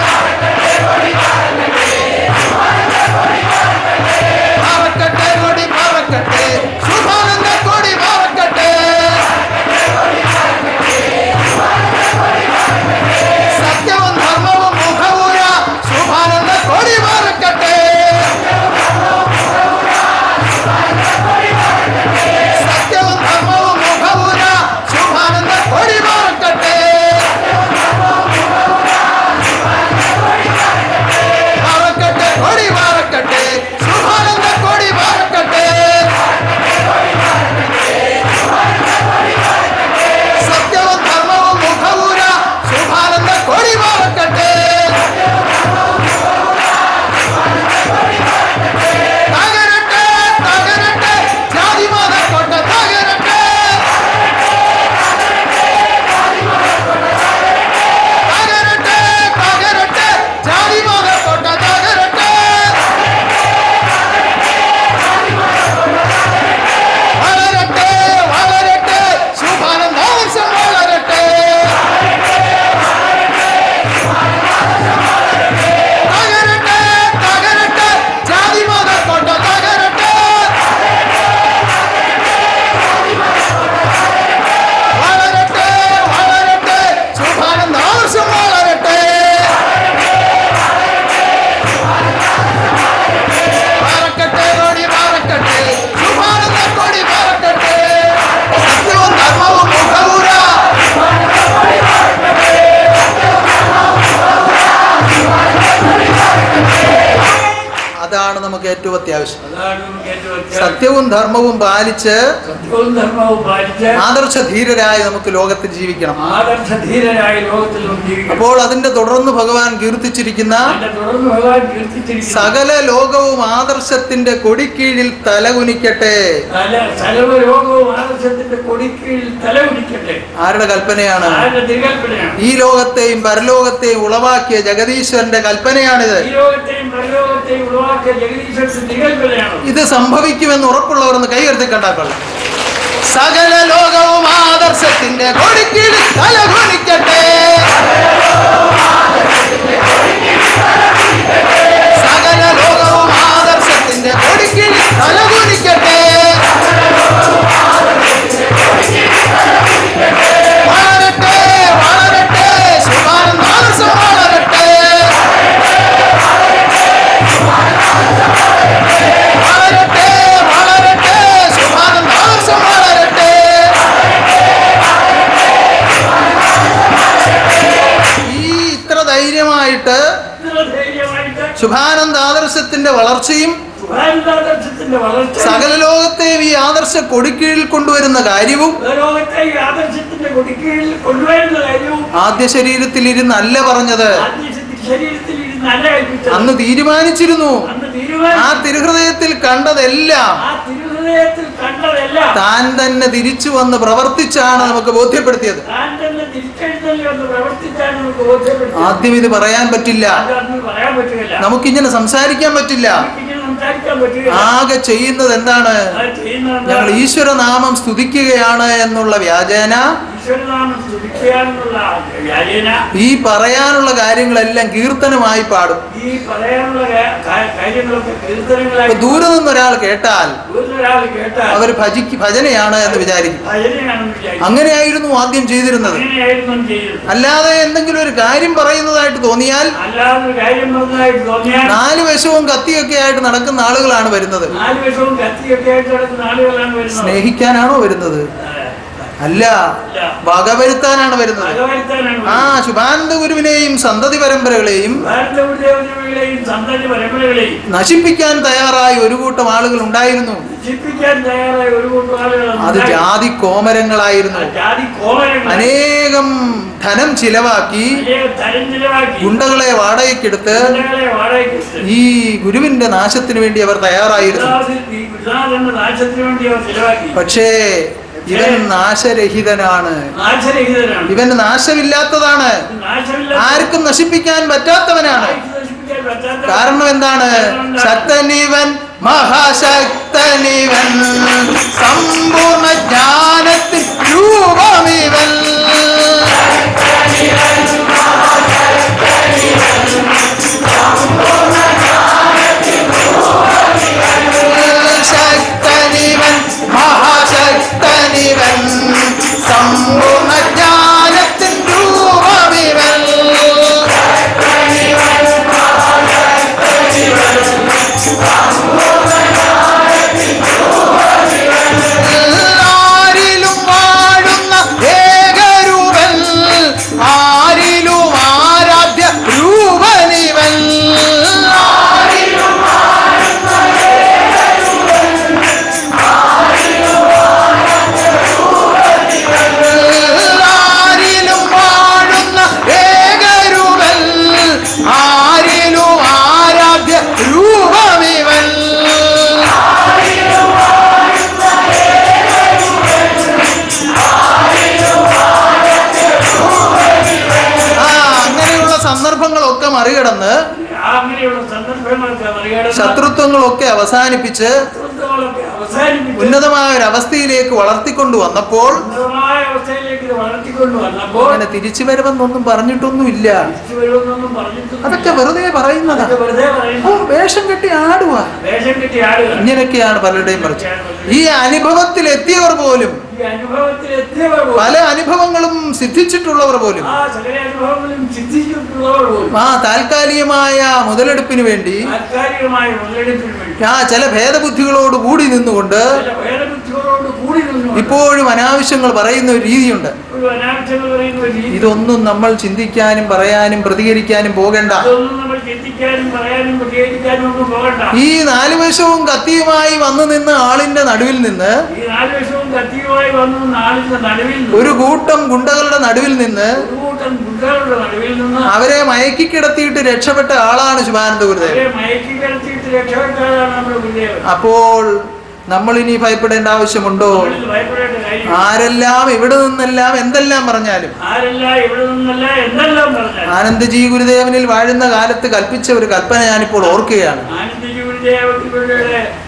പറക്കട്ടെ കൊടി പറക്കട്ടെ ശുഭാനന്ദ കൊടി പറക്കട്ടെ സത്യവും ധർമ്മവും മുഖപൂര ശുഭാനന്ദ കൊടി പറക്കട്ടെ സത്യവും ധർമ്മവും മുഖപൂര ശുഭാനന്ദ കൊടി പറക്കട്ടെ പറക്കട്ടെ കൊടി പറക്കട്ടെ ശുഭാനന്ദ കൊടി പറക്കട്ടെ സത്യവും ധർമ്മവും മുഖപൂര ശുഭാനന്ദ കൊടി പറക്കട്ടെ തകരട്ടെ തകരട്ടെ ജാതിമത കൊട്ട തകരട്ടെ തകരട്ടെ തകരട്ടെ ജാതിമത കൊട്ട തകരട്ടെ വളരട്ടെ വളരട്ടെ ശുഭാനന്ദാംശം വളരട്ടെ തകരട്ടെ തകരട്ടെ ജാതിമത കൊട്ട തകരട്ടെ വളരട്ടെ വളരട്ടെ ശുഭാനന്ദാംശം വളരട്ടെ പറക്കട്ടെ കൊടി പറക്കട്ടെ ശുഭാനന്ദ കൊടി പറക്കട്ടെ സത്യവും ധർമ്മവും മുഖപൂര അതാണ് നമുക്ക് ഏറ്റവും അത്യാവശ്യം അതാണ് നമുക്ക് ഏറ്റവും അത്യാവശ്യം. സത്യവും ധർമ്മവും പാലിച്ച് സത്യവും ധർമ്മവും പാലിച്ച് ആദർശധീരരായി നമുക്ക് ലോകത്തിൽ ജീവിക്കണം ആദർശധീരരായ ലോകത്തിൽ നാം ജീവിക്കണം അപ്പോൾ അതിന്റെ തുടർന്ന് ഭഗവാൻ കീർത്തിച്ചിരിക്കുന്ന അതിന്റെ തുടർന്ന് ഭഗവാൻ കീർത്തിച്ചിരിക്കുന്നു സകല ലോകവും ആദർശത്തിന്റെ കൊടിക്കീഴിൽ തലകുനിക്കട്ടെ തല സകല രോഗവും ആദർശത്തിന്റെ കൊടിക്കീഴിൽ തലകുടിക്കട്ടെ ആരുടെ കൽപ്പനയാണ് ആരുടെ തികൽപ്പനയാണ് ഈ ലോകത്തെയും പരലോകത്തെയും ഉളവാക്കിയ ജഗദീശ്വരന്റെ കൽപ്പനയാണിത് ഈ ലോകത്തെയും പരലോകത്തെയും ഉളവാക്കിയ ജഗദീശ്വരന്റെ തികൽപ്പനയാണ് ഇത് സംഭവിക്കുമെന്ന് ഉറപ്പുള്ളവർ ഒന്ന് കൈയുയർത്തി കണ്ടാക്കൊള്ളാം സകല ലോകവും ആദർശത്തിന്റെ കൊടിക്കീഴിൽ തലകുനിക്കട്ടെ സകല ലോകവും ആദർശത്തിന്റെ കൊടിക്കീഴിൽ തലകുനിക്കട്ടെ വളരട്ടെ വളരട്ടെ ശുഭാനന്ദാദർശം വളരട്ടെ വളരട്ടെ വളരട്ടെ ശുഭാനന്ദാദർശം വളരട്ടെ ഈ ഇത്ര ധൈര്യമായിട്ട് ഇത്ര ധൈര്യമായിട്ട് ശുഭാനന്ദ ആദർശത്തിന്റെ വളർച്ചയും ഭാരതാദർശത്തിന്റെ വളർച്ച സകല ലോകത്തെയും ഈ ആദർശ കൊടിക്കീഴിൽ കൊണ്ടുവരുന്ന കാര്യവും ലോകത്തെ ഈ ആദർശത്തിന്റെ കൊടിക്കീഴിൽ കൊണ്ടുവരുന്ന കാര്യവും ആദ്യ ശരീരത്തിൽ ഇരുന്നല്ല പറഞ്ഞത് ആദ്യ ശരീരത്തിൽ ഇരുന്ന് അല്ല കൽപ്പിച്ചത് അന്ന് തീരുമാനിച്ചിരുന്നു അന്ന് ആ തീരുമാനം തിരുഹൃദയത്തിൽ കണ്ടതെല്ലാം ആ തിരുഹൃദയത്തിൽ കണ്ടതെല്ലാം താൻ തന്നെ തിരിച്ചു വന്ന് പ്രവർത്തിച്ചാണ് നമുക്ക് ബോധ്യപ്പെടുത്തിയത് താൻ തന്നെ തിരിച്ചെഴുന്നള്ളി വന്ന് പ്രവർത്തിച്ചാണ് നമുക്ക് ബോധ്യപ്പെടുന്നത് ആദ്യം ഇത് പറയാൻ പറ്റില്ല അതൊന്നും പറയാൻ പറ്റുകയില്ല നമുക്കിങ്ങനെ സംസാരിക്കാൻ പറ്റില്ല നമുക്കിങ്ങനെ സംസാരിക്കാൻ പറ്റുകയില്ല ആകെ ചെയ്യുന്നത് എന്താണ് അത് ചെയ്യുന്നത് ഞങ്ങൾ ഈശ്വരനാമം സ്തുതിക്കുകയാണ് എന്നുള്ള വ്യാജേന ഈശ്വരനാമം സ്തുതിക്കുകയാണെന്നുള്ള വ്യാജേന ഈ പറയാനുള്ള കാര്യങ്ങളെല്ലാം കീർത്തനമായി പാടും ഈ പറയാനുള്ള കാ- കാ- കാര്യങ്ങളൊക്കെ ഇപ്പൊ കീർത്തനങ്ങളായി ദൂരെ നിന്നൊരാൾ കേട്ടാൽ ഒരാൾ കേട്ടാൽ അവർ ഭജിക്ക് ഭജനയാണ് എന്ന് വിചാരിക്കും ഭജനയാണെന്ന് വിചാരിക്കും അങ്ങനെയായിരുന്നു ആദ്യം ചെയ്തിരുന്നത് അങ്ങനെയായിരുന്നു ചെയ്തത് അല്ലാതെ എന്തെങ്കിലും ഒരു കാര്യം പറയുന്നതായിട്ട് തോന്നിയാൽ അല്ലാതെ ഒരു കാര്യം പറഞ്ഞതായിട്ട് തോന്നിയാൽ നാല് വശവും കത്തിയൊക്കെ ആയിട്ട് നടക്കുന്ന ആളുകളാണ് വരുന്നത് നാല് വശവും കത്തിയൊക്കെ ആയിട്ട് നടക്കുന്ന ആളുകളാണ് വരുന്നത് സ്നേഹിക്കാനാണോ വരുന്നത് അല്ല വകവരുത്താനാണ് വരുന്നത് ഭഗവത്താണ് ആ ശുഭാനന്ദ ഗുരുവിനെയും സന്തതി പരമ്പരകളെയും ഭാരതവിദ്യാവിനെയും സന്തതി പരമ്പരകളെയും നശിപ്പിക്കാൻ തയ്യാറായ ഒരു കൂട്ടം ആളുകൾ ഉണ്ടായിരുന്നു നശിപ്പിക്കാൻ തയ്യാറായ ഒരു കൂട്ടം ആളുകൾ അത് ഉണ്ടായി. ജാതി കോമരങ്ങളായിരുന്നു ആ ജാതി കോമരങ്ങൾ അനേകം ധനം ചിലവാക്കി അനേകം തരം ചിലവാക്കി ഗുണ്ടകളെ വാടകയ്ക്കെടുത്ത് ഗുണ്ടകളെ വാടകയ്ക്ക് ഈ ഗുരുവിന്റെ നാശത്തിന് വേണ്ടി അവർ തയ്യാറായിരുന്നു ഗുരുനാഥൻ- ഈ ഗുരുനാഥന്റെ നാശത്തിന് വേണ്ടി അവർ ചിലവാക്കി പക്ഷേ ഇവൻ നാശരഹിതനാണ് നാശരഹിതനാണ് ഇവൻ നാശമില്ലാത്തതാണ് നാശമില്ല ആർക്കും നശിപ്പിക്കാൻ പറ്റാത്തവനാണ് നശിപ്പിക്കാൻ പറ്റാത്ത കാരണം എന്താണ് ശക്തനിവൻ മഹാശക്തനിവൻ സമ്പൂർണ്ണ ജ്ഞാനത്തിൽ രൂപമിവൻ ശക്തനിവൻ മഹാശക്തനിവൻ സമ്പൂർണ്ണ ജ്ഞാനത്തിൽ രൂപമിവൻ ആരിലും വാഴുന്ന ഏകരൂപൻ ആരിലും ആരാധ്യ രൂപനിവൻ ആരിലും ആരിലും വാഴുന്ന ഏകരൂപൻ ആരിലും ആരാധ്യ രൂപമിവൻ ആ അങ്ങനെയുള്ള സന്ദർഭങ്ങളൊക്കെ മറികടന്ന് ആ അങ്ങനെയുള്ള സന്ദർഭങ്ങളൊക്കെ മറികടന്ന് ശത്രുത്വങ്ങളൊക്കെ അവസാനിപ്പിച്ച് ശത്രുത്വങ്ങളൊക്കെ അവസാനിപ്പിച്ച് ഉന്നതമായ ഒരു അവസ്ഥയിലേക്ക് വളർത്തിക്കൊണ്ടു വന്നപ്പോൾ ഉന്നതമായ അവസ്ഥയിലേക്ക് ഇത് വളർത്തിക്കൊണ്ട് വന്നപ്പോൾ അങ്ങനെ തിരിച്ചു വരവെന്നൊന്നും പറഞ്ഞിട്ടൊന്നുമില്ല തിരിച്ചു വരുമെന്നൊന്നും പറഞ്ഞിട്ടൊന്നും അതൊക്കെ വെറുതെ പറയുന്നതാ അതൊക്കെ വെറുതെ ഓ പറയുന്നു വേഷം കെട്ടി ആടുക വേഷം കിട്ടിയ ആളുകൾ ഇങ്ങനെയൊക്കെയാണ് പലരുടെയും പറച്ചത് ഈ അനുഭവത്തിൽ എത്തിയവർ പോലും ഈ അനുഭവത്തിൽ എത്തിയവർ പോലും പല അനുഭവങ്ങളും സിദ്ധിച്ചിട്ടുള്ളവർ പോലും ആ സകല അനുഭവങ്ങളും ചിന്തിച്ചിട്ടുള്ളവർ പോലും ആ താൽക്കാലികമായ മുതലെടുപ്പിന് വേണ്ടി താൽക്കാലികമായ മുതലെടുപ്പിന് വേണ്ടി ആ ചില ഭേദബുദ്ധികളോട് കൂടി നിന്നുകൊണ്ട് ചില ഭേദബുദ്ധികളോട് കൂടി നിന്നു ഇപ്പോഴും അനാവശ്യങ്ങൾ പറയുന്ന ഒരു രീതിയുണ്ട് ഒരു അനാവശ്യങ്ങൾ പറയുന്ന ഒരു രീതി ഇതൊന്നും നമ്മൾ ചിന്തിക്കാനും പറയാനും പ്രതികരിക്കാനും പോകണ്ട അതൊന്നും നമ്മൾ ചിന്തിക്കാനും പറയാനും പ്രതികരിക്കാനും ഒന്നും പോകണ്ട ഈ നാല് വശവും കത്തിയുമായി വന്നു നിന്ന ആളിന്റെ നടുവിൽ നിന്ന് ഈ നാല് വർഷവും കത്തിയുമായി വന്നു നാളിന്റെ നടുവിൽ നിന്ന് ഒരു കൂട്ടം ഗുണ്ടകളുടെ നടുവിൽ നിന്ന് ഒരു കൂട്ടം ഗുണ്ടകളുടെ നടുവിൽ നിന്ന് അവരെ മയക്കി കിടത്തിയിട്ട് രക്ഷപ്പെട്ട ആളാണ് ശുഭാനന്ദ ഗുരുദേവൻ അവരെ മയക്കി കിടത്തിയിട്ട് രക്ഷപ്പെട്ടാണ് നമ്മുടെ ഗുരുദേവൻ അപ്പോൾ നമ്മൾ ഇനി ഭയപ്പെടേണ്ട ആവശ്യമുണ്ടോ നമ്മളിൽ ഭയപ്പെടേണ്ട കാര്യം ആരെല്ലാം ഇവിടെ നിന്നെല്ലാം എന്തെല്ലാം പറഞ്ഞാലും ആരല്ല ഇവിടെ നിന്നല്ല എന്തെല്ലാം പറഞ്ഞാൽ ആനന്ദജി ഗുരുദേവനിൽ വാഴുന്ന കാലത്ത് കൽപ്പിച്ച ഒരു കൽപ്പന ഞാനിപ്പോൾ ഓർക്കുകയാണ് ആനന്ദജി ഗുരുദേവയുടെ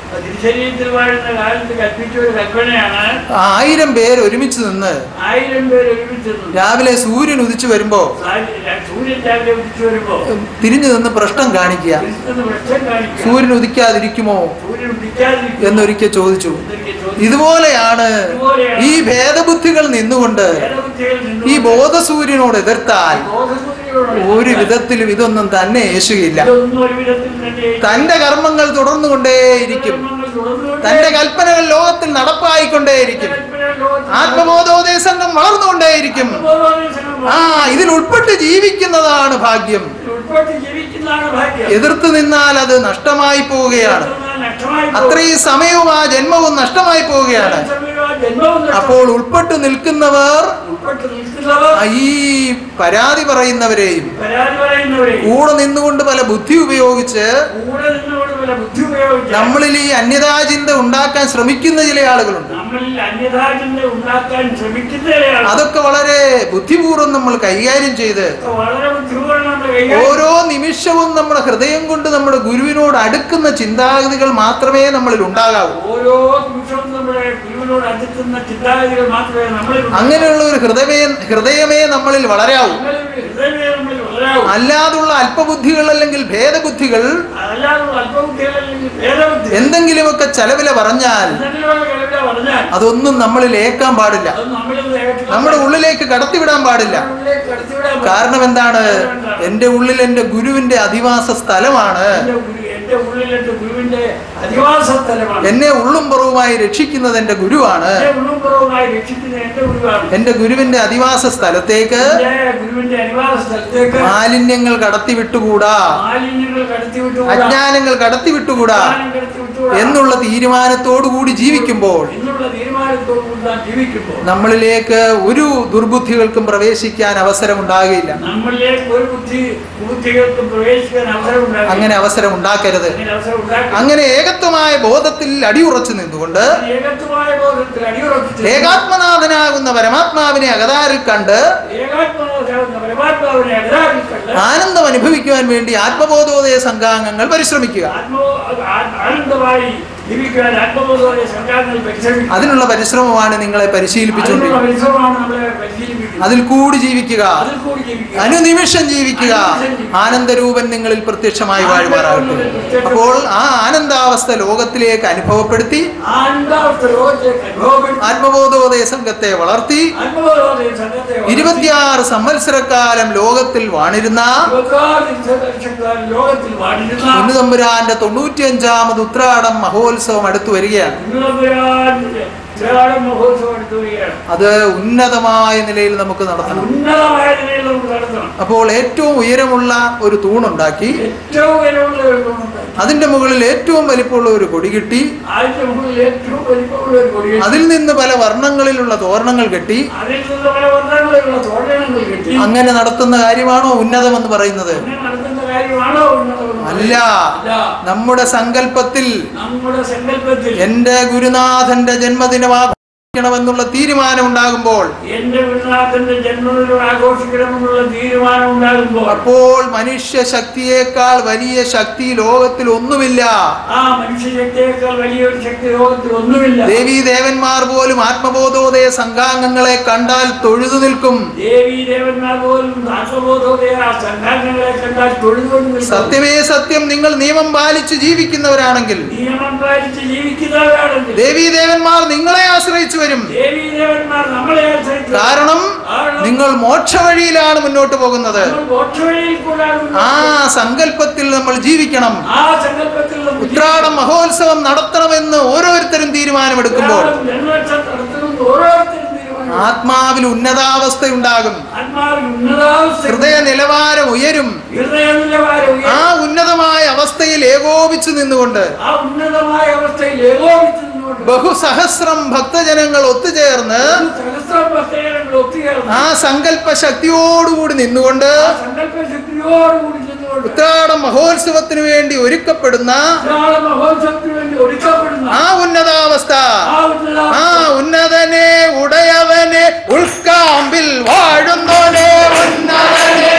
തിരുശരീരത്തിൽ വാഴുന്ന കാലത്ത് കൽപ്പിച്ച ഒരു കൽപ്പനയാണ് ആയിരം പേര് ഒരുമിച്ച് നിന്ന് ആയിരം പേര് ഒരുമിച്ച് നിന്ന് രാവിലെ സൂര്യൻ ഉദിച്ചു വരുമ്പോ സാ- സൂര്യൻ രാവിലെ ഉദിച്ചു വരുമ്പോ തിരിഞ്ഞു നിന്ന് പ്രശ്നം കാണിക്കുക ക്രിസ്തുവിന് വൃക്ഷം കാണിക്കുക സൂര്യൻ ഉദിക്കാതിരിക്കുമോ സൂര്യൻ ഉദിക്കാതിരിക്കും എന്നൊരിക്കൽ ചോദിച്ചു എന്നൊരിക്കൽ ചോദിച്ചു. ഇതുപോലെയാണ് ഈ ഭേദബുദ്ധികൾ നിന്നുകൊണ്ട് വേദബുദ്ധിയിൽ നിന്നും ഈ ബോധസൂര്യനോട് എതിർത്താൽ ബോധസൂര്യനോട് ഒരു വിധത്തിലും ഇതൊന്നും തന്നെ യേശുകയില്ല ഇതൊന്നും ഒരു വിധത്തിൽ തന്നെ തന്റെ കർമ്മങ്ങൾ തുടർന്നുകൊണ്ടേയിരിക്കും കർമ്മങ്ങൾ തുടർന്നുകൊണ്ടേ തന്റെ കൽപ്പനകൾ ലോകത്തിൽ നടപ്പായിക്കൊണ്ടേയിരിക്കും കൽപ്പനകൾ ലോകത്തിൽ ആത്മബോധോദയ സംഘം വളർന്നുകൊണ്ടേയിരിക്കും ബോധോദയ ആ ഇതിൽ ഉൾപ്പെട്ട് ജീവിക്കുന്നതാണ് ഭാഗ്യം ഉൾപ്പെട്ട് ജീവിക്കുന്നതാണ് ഭാഗ്യം എതിർത്ത് നിന്നാൽ അത് നഷ്ടമായി പോവുകയാണ് നഷ്ടമായി പോകും. അത്രയും സമയവും ആ ജന്മവും നഷ്ടമായി പോവുകയാണ് സമയം ആ ജന്മവും നഷ്ടമായി. അപ്പോൾ ഉൾപ്പെട്ട് നിൽക്കുന്നവർ ഉൾപ്പെട്ട് നിൽക്കുന്നവർ ആ ഈ പരാതി പറയുന്നവരെയും പരാതി പറയുന്നവരെ കൂടെ നിന്നുകൊണ്ട് പല ബുദ്ധി ഉപയോഗിച്ച് കൂടെ നിന്നുകൊണ്ട് പല ബുദ്ധി ഉപയോഗിച്ച് നമ്മളിൽ ഈ അന്യതാചിന്ത ഉണ്ടാക്കാൻ ശ്രമിക്കുന്ന ചില ആളുകളുണ്ട് നമ്മളിൽ അന്യതാചിന്ത ഉണ്ടാക്കാൻ ശ്രമിക്കുന്നവരെയാണ് അതൊക്കെ വളരെ ബുദ്ധിപൂർവ്വം നമ്മൾ കൈകാര്യം ചെയ്ത് വളരെ ബുദ്ധിപൂർവ്വം നമ്മുടെ കൈകാര്യം ഓരോ നിമിഷവും നമ്മുടെ ഹൃദയം കൊണ്ട് നമ്മുടെ ഗുരുവിനോട് അടുക്കുന്ന ചിന്താഗതികൾ മാത്രമേ നമ്മളിൽ ഉണ്ടാകാവൂ ഓരോ നിമിഷവും നമ്മുടെ ഗുരുവിനോട് അടുത്തുന്ന ചിന്താഗതികൾ മാത്രമേ നമ്മളിൽ ഉണ്ടാകൂ. അങ്ങനെയുള്ള ഒരു ഹൃദയമേ ഹൃദയമേ നമ്മളിൽ വളരാവൂ അങ്ങനെ ഒരു ഹൃദയമേ നമ്മളിൽ വളരാവൂ. അല്ലാതുള്ള അല്പബുദ്ധികൾ അല്ലെങ്കിൽ ഭേദബുദ്ധികൾ അല്ലാതെ അല്പബുദ്ധികൾ അല്ലെങ്കിൽ ഭേദബുദ്ധി എന്തെങ്കിലുമൊക്കെ ചെലവില പറഞ്ഞാൽ എന്തെങ്കിലുമൊക്കെ കഴിവില്ല പറഞ്ഞാൽ അതൊന്നും നമ്മളിൽ ഏക്കാൻ പാടില്ല അത് നമ്മളിൽ ദേഹത്തിൽ നമ്മുടെ ഉള്ളിലേക്ക് കടത്തിവിടാൻ പാടില്ല ഉള്ളിലേക്ക് കടത്തിവിടാൻ പറ്റും. കാരണം എന്താണ് എന്റെ ഉള്ളിൽ എന്റെ ഗുരുവിന്റെ അധിവാസ സ്ഥലമാണ് എന്റെ ഗുരു- എന്റെ ഉള്ളിൽ എന്റെ ഗുരുവിന്റെ അധിവാസ സ്ഥലമാണ് എന്നെ ഉള്ളും പുറവുമായി രക്ഷിക്കുന്നത് എന്റെ ഗുരുവാണ് എന്റെ ഉള്ളുപുറവുമായി രക്ഷിക്കുന്ന എന്റെ ഗുരുവാണ് എന്റെ ഗുരുവിന്റെ അധിവാസ സ്ഥലത്തേക്ക് എന്റെ ഗുരുവിന്റെ അനിവാസ സ്ഥലത്തേക്ക് മാലിന്യങ്ങൾ കടത്തിവിട്ടുകൂടാ മാലിന്യങ്ങൾ കടത്തിവിട്ടുകൂടാ അജ്ഞാനങ്ങൾ കടത്തിവിട്ടുകൂടാ ജ്ഞാനം കടത്തിവിട്ടുകൂടാ എന്നുള്ള തീരുമാനത്തോടു കൂടി ജീവിക്കുമ്പോൾ എന്നുള്ള തീരുമാനത്തോടുകൂടി നാം ജീവിക്കുമ്പോൾ നമ്മളിലേക്ക് ഒരു ദുർബുദ്ധികൾക്കും പ്രവേശിക്കാൻ അവസരമുണ്ടാകില്ല നമ്മളിലേക്ക് ഒരു ബുദ്ധി ബുദ്ധികൾക്കും പ്രവേശിക്കാൻ അവസരം ഉണ്ടാകും അങ്ങനെ അവസരം ഉണ്ടാക്കരുത് അങ്ങനെ അവസരം ഉണ്ടാക്കി അങ്ങനെ ഏകത്വമായ ബോധത്തിൽ അടിയുറച്ചു നിന്നുകൊണ്ട് ഏകത്വമായ ബോധത്തിൽ അടിയുറപ്പിച്ച് ഏകാത്മനാഥനാകുന്ന പരമാത്മാവിനെ അകതാരിൽ കണ്ട് ഏകാത്മനാഥാവുന്ന പരമാത്മാവിനെ അകതാരിൽ കണ്ട് ആനന്ദം അനുഭവിക്കുവാൻ വേണ്ടി ആത്മബോധോദയ സംഘാംഗങ്ങൾ പരിശ്രമിക്കുക ആത്മോ ആ- ആനന്ദമായി ജീവിക്കാൻ ആത്മബോധോടെ സംഘാടനങ്ങൾ പരിശ്രമിക്കും അതിനുള്ള പരിശ്രമമാണ് നിങ്ങളെ അതിനുള്ള പരിശീലിപ്പിച്ചുകൊണ്ടിരിക്കുന്നത് പരിശ്രമമാണ് നമ്മളെ പരിശീലിപ്പിക്കുന്നത് അതിൽ കൂടി ജീവിക്കുക അതിൽ കൂടി ജീവിക്കുക അനുനിമിഷം ജീവിക്കുക ആനന്ദരൂപൻ നിങ്ങളിൽ പ്രത്യക്ഷമായി വാഴുമാറാകട്ടെ അപ്പോൾ ആ ആനന്ദാവസ്ഥ ലോകത്തിലേക്ക് അനുഭവപ്പെടുത്തി ആനന്ദാവസ്ഥ ലോകത്തേക്ക് അനുഭവപ്പെടുത്തി ആത്മബോധോദയ സംഘത്തെ വളർത്തി ആത്മബോധോദയ സംഘത്തെ വളർത്തി ഇരുപത്തിയാറ് സംവത്സരക്കാലം ലോകത്തിൽ വാണിരുന്ന ഇരുപത്തിയാറ് ദിവസക്കാലം ലോകത്തിൽ വാണിരുന്ന പൊന്നുതമ്പുരാന്റെ തൊണ്ണൂറ്റിയഞ്ചാമത് ഉത്രാടം മഹോത്സവം അടുത്തു വരികയാണ് ഉന്നതപുരാന്റെ ത്യാഗം മഹോത്സവം എടുത്തു വരികയാണ് അത് ഉന്നതമായ നിലയിൽ നമുക്ക് നടത്തണം ഉന്നതമായ നിലയിൽ നമുക്ക് നടത്തണം അപ്പോൾ ഏറ്റവും ഉയരമുള്ള ഒരു തൂണുണ്ടാക്കി ഏറ്റവും വിലയുള്ള ഒരു ഗുണമുണ്ടായി അതിന്റെ മുകളിൽ ഏറ്റവും വലിപ്പമുള്ള ഒരു കൊടി കിട്ടി അതിന്റെ മുകളിൽ ഏറ്റവും വലിപ്പമുള്ള ഒരു കൊടി അതിൽ നിന്ന് പല വർണ്ണങ്ങളിലുള്ള തോരണങ്ങൾ കെട്ടി അതിൽ നിന്ന് പല വർണ്ണങ്ങളിലുള്ള തോരണങ്ങൾ കിട്ടി അങ്ങനെ നടത്തുന്ന കാര്യമാണോ ഉന്നതമെന്ന് പറയുന്നത് അങ്ങനെ നടത്തുന്ന കാര്യമാണോ ഉന്നതം അല്ല അല്ല നമ്മുടെ സങ്കല്പത്തിൽ നമ്മുടെ സങ്കല്പത്തിൽ എന്റെ ഗുരുനാഥന്റെ ജന്മദിനം ആഘോഷിക്കണമെന്നുള്ള തീരുമാനം ഉണ്ടാകുമ്പോൾ എന്റെ ഗുരുനാഥന്റെ ജന്മദിനം ആഘോഷിക്കണമെന്നുള്ള തീരുമാനം ഉണ്ടാകുമ്പോൾ അപ്പോൾ മനുഷ്യ ശക്തിയേക്കാൾ വലിയ ശക്തി ലോകത്തിൽ ഒന്നുമില്ല ആ മനുഷ്യശക്തിയേക്കാൾ വലിയൊരു ശക്തി ലോകത്തിൽ ഒന്നുമില്ല ദേവീ ദേവന്മാർ പോലും ആത്മബോധോദയ സംഘാംഗങ്ങളെ കണ്ടാൽ തൊഴുതു നിൽക്കും ദേവി ദേവന്മാർ പോലും ആത്മബോധോദയ ആ സംഘാംഗങ്ങളെ കണ്ടാൽ തൊഴുതുകൊണ്ട് നിൽക്കും. സത്യമേ സത്യം നിങ്ങൾ നിയമം പാലിച്ച് ജീവിക്കുന്നവരാണെങ്കിൽ നിയമം പാലിച്ച് ജീവിക്കുന്നവരാണെങ്കിൽ ദേവീ ദേവന്മാർ നിങ്ങളെ ആശ്രയിച്ചു വരും ദേവി ദേവന്മാർ നമ്മളെ ആശ്രയിച്ച് കാരണം കാരണം നിങ്ങൾ മോക്ഷ വഴിയിലാണ് മുന്നോട്ട് പോകുന്നത് നമ്മൾ മോക്ഷവഴിയിൽ കൂടാണ് ആ സങ്കല്പത്തിൽ നമ്മൾ ജീവിക്കണം ആ സങ്കല്പത്തിൽ നമ്മൾ ഉത്രാടം മഹോത്സവം നടത്തണമെന്ന് ഓരോരുത്തരും തീരുമാനമെടുക്കുമ്പോൾ ജീവിക്കണം. ജന്മരക്ഷ നടത്തണമെന്ന് ഓരോരുത്തരും തീരുമാനം. ആത്മാവിൽ ഉന്നതാവസ്ഥ ഉണ്ടാകും ആത്മാവിൽ ഉന്നതാവസ്ഥ ഹൃദയ നിലവാരം ഉയരും ഹൃദയ നിലവാരം ഉയരും. ആ ഉന്നതമായ അവസ്ഥയിൽ ഏകോപിച്ചു നിന്നുകൊണ്ട് ആ ഉന്നതമായ അവസ്ഥയിൽ ഏകോപിച്ചു നിന്നുകൊണ്ട് ബഹുസഹസ്രം ഭക്തജനങ്ങൾ ഒത്തുചേർന്ന് സഹസ്രം ഭക്തജനങ്ങൾ ഒത്തുചേർന്ന് ആ സങ്കല്പ ശക്തിയോടുകൂടി നിന്നുകൊണ്ട് ആ സങ്കല്പ ശക്തിയോടുകൂടി നിന്നുകൊണ്ട് ഉത്രാടം മഹോത്സവത്തിന് വേണ്ടി ഒരുക്കപ്പെടുന്ന ധാരാള മഹോത്സവത്തിന് വേണ്ടി ഒരുക്കപ്പെടുന്ന ആ ഉന്നതാവസ്ഥ ആ ഉന്നതാവസ്ഥ ആ ഉന്നതനെ ഉടയവനെ ഉൾക്കാമ്പിൽ വാഴുന്നോനെ ഉന്നതനെ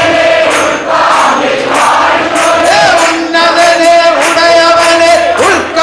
ഏ, ഉന്നതനെ ഉടയവനെ ഉൾക്കാമ്പിൽ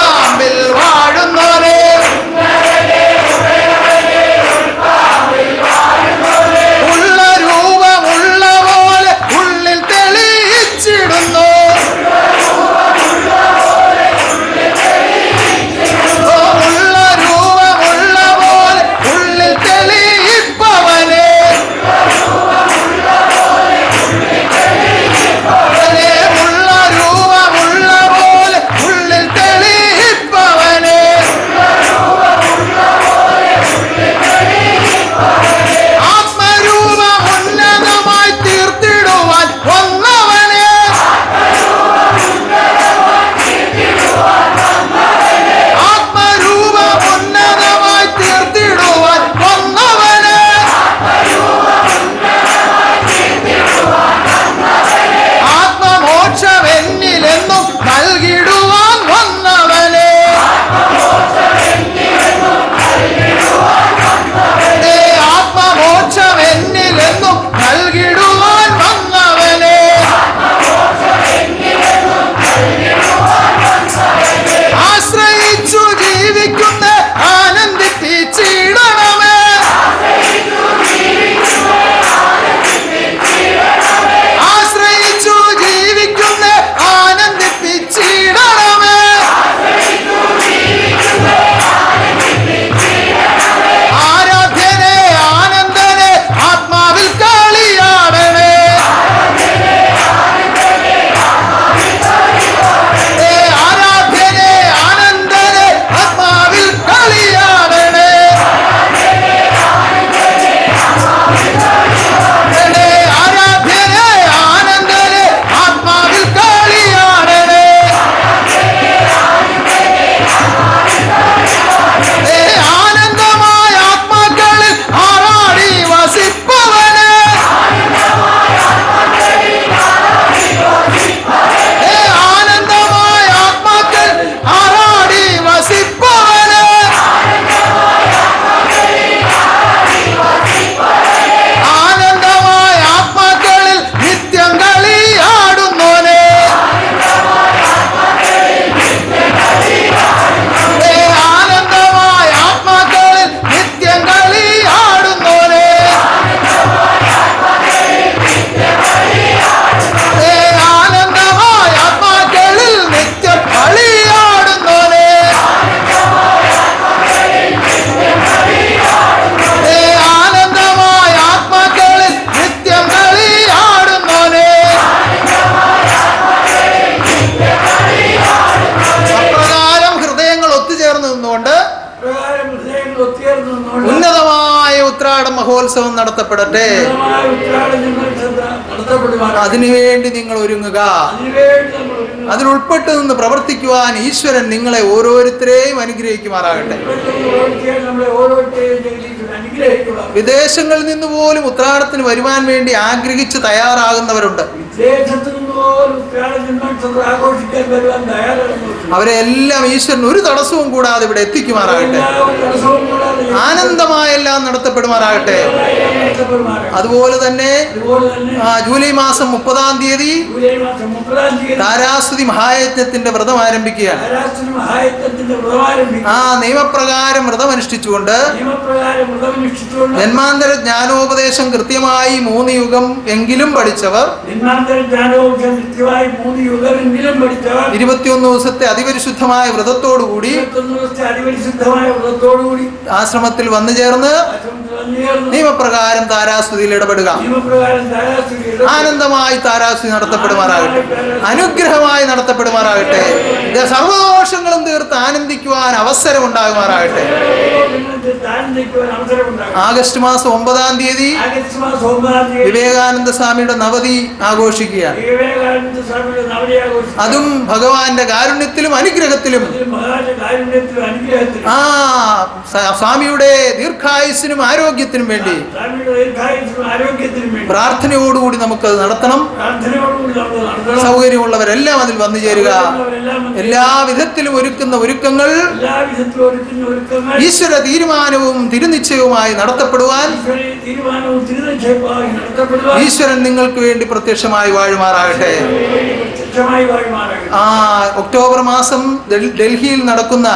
മഹോത്സവം നടത്തപ്പെടട്ടെ ഉന്നതമായ ഉത്രാട ജന്മനക്ഷത്ര നടത്തപ്പെടുവാൻ അതിനുവേണ്ടി നിങ്ങൾ ഒരുങ്ങുക അതിനുവേണ്ടി നമ്മൾ ഒരുങ്ങുക. അതിൽ ഉൾപ്പെട്ടു നിന്ന് പ്രവർത്തിക്കുവാൻ ഈശ്വരൻ നിങ്ങളെ ഓരോരുത്തരെയും അനുഗ്രഹിക്കുമാറാകട്ടെ ഇപ്പോഴത്തെ പ്രവൃത്തിയാൽ നമ്മളെ ഓരോരുത്തരെയും ജഗദീശ്വരൻ അനുഗ്രഹിക്കുക വിദേശങ്ങളിൽ നിന്ന് പോലും ഉത്രാടത്തിന് വരുവാൻ വേണ്ടി ആഗ്രഹിച്ച് തയ്യാറാകുന്നവരുണ്ട് വിദേശത്ത് നിന്ന് പോലും ഉത്രാട ജന്മനക്ഷത്ര ആഘോഷിക്കാൻ വരുവാൻ തയ്യാറാകുന്നു അവരെ എല്ലാം ഈശ്വരൻ ഒരു തടസ്സവും കൂടാതെ ഇവിടെ എത്തിക്കുമാറാകട്ടെ എല്ലാവരും തടസ്സവും കൂടാതെ ആനന്ദമായെല്ലാം നടത്തപ്പെടുമാറാകട്ടെ നടത്തപ്പെടുമാറാകട്ടെ. അതുപോലെ തന്നെ അതുപോലെ തന്നെ ആ, ജൂലൈ മാസം മുപ്പതാം തീയതി ജൂലൈ മാസം മുപ്പതാം തീയതി താരാസ്തുതി മഹായജ്ഞത്തിന്റെ വ്രതം ആരംഭിക്കുകയാണ് മഹാരാഷ്ട്ര മഹായജ്ഞത്തിന്റെ വ്രതമാരംഭിക്കും ആ നിയമപ്രകാരം വ്രതം അനുഷ്ഠിച്ചുകൊണ്ട് നിയമപ്രകാരം വ്രതമനുഷ്ഠിച്ചുകൊണ്ട് ജന്മാന്തര ജ്ഞാനോപദേശം കൃത്യമായി മൂന്ന് യുഗം എങ്കിലും പഠിച്ചവർ ജന്മാന്തര ജ്ഞാനവും കൃത്യമായി മൂന്ന് യുഗമെങ്കിലും പഠിച്ചവർ ഇരുപത്തിയൊന്ന് ദിവസത്തെ അതിപരിശുദ്ധമായ വ്രതത്തോടുകൂടി ഇരുപത്തൊന്ന് ദിവസത്തെ അതിപരിശുദ്ധമായ വ്രതത്തോടുകൂടി ആശ്രമത്തിൽ വന്നു ചേർന്ന് ആശ്രമത്തിൽ വന്നുചേർന്ന് നിയമപ്രകാരം താരാസ്തുതിയിൽ ഇടപെടുക നിയമപ്രകാരം ധാരാസുഖ ആനന്ദമായി താരാസ്തുതി നടത്തപ്പെടുമാറാകട്ടെ അനുഗ്രഹമായി നടത്തപ്പെടുമാറാകട്ടെ ഇത് സർവദോഷങ്ങളും തീർത്ത് ആനന്ദിക്കുവാൻ അവസരം ഉണ്ടാകുമാറാകട്ടെ താരനിക്കുവാൻ അവസരമുണ്ടാകും ആഗസ്റ്റ് മാസം ഒമ്പതാം തീയതി ആഗസ്റ്റ് മാസം ഒമ്പതാം തീയതി വിവേകാനന്ദ സ്വാമിയുടെ നവതി ആഘോഷിക്കുകയാണ് വിവേകാനന്ദ സ്വാമിയുടെ നവതി ആഘോഷിക്കും അതും ഭഗവാന്റെ കാരുണ്യത്തിലും അനുഗ്രഹത്തിലും അതിൽ മഹാന്റെ കാരുണ്യത്തിലും അനുഗ്രഹത്തിലും ആ സ- സ്വാമിയുടെ ദീർഘായുസിനും ആരോഗ്യത്തിനും വേണ്ടി സ്വാമിയുടെ ദീർഘായുസിനും ആരോഗ്യത്തിനും വേണ്ടി പ്രാർത്ഥനയോടുകൂടി നമുക്കത് നടത്തണം പ്രാർത്ഥനയോടുകൂടി നമ്മൾ നടത്തണം സൗകര്യമുള്ളവരെല്ലാം അതിൽ വന്നു ചേരുക ഉള്ളവരെല്ലാം വന്ന് എല്ലാ വിധത്തിലും ഒരുക്കുന്ന ഒരുക്കങ്ങൾ എല്ലാ വിധത്തിലും ഒരുക്കുന്ന ഒരുക്കങ്ങൾ ഈശ്വര തീരുമാനവും തിരുനിശ്ചയവുമായി നടത്തപ്പെടുവാൻ ഈശ്വരീയ തീരുമാനവും തിരുനിക്ഷേപമായി നടത്തപ്പെടുവാൻ ഈശ്വരൻ നിങ്ങൾക്ക് വേണ്ടി പ്രത്യക്ഷമായി വാഴുമാറാകട്ടെ പ്രത്യക്ഷമായി വാഴുമാറാകട്ടെ ആ ഒക്ടോബർ മാസം ഡൽ- ഡൽഹിയിൽ നടക്കുന്ന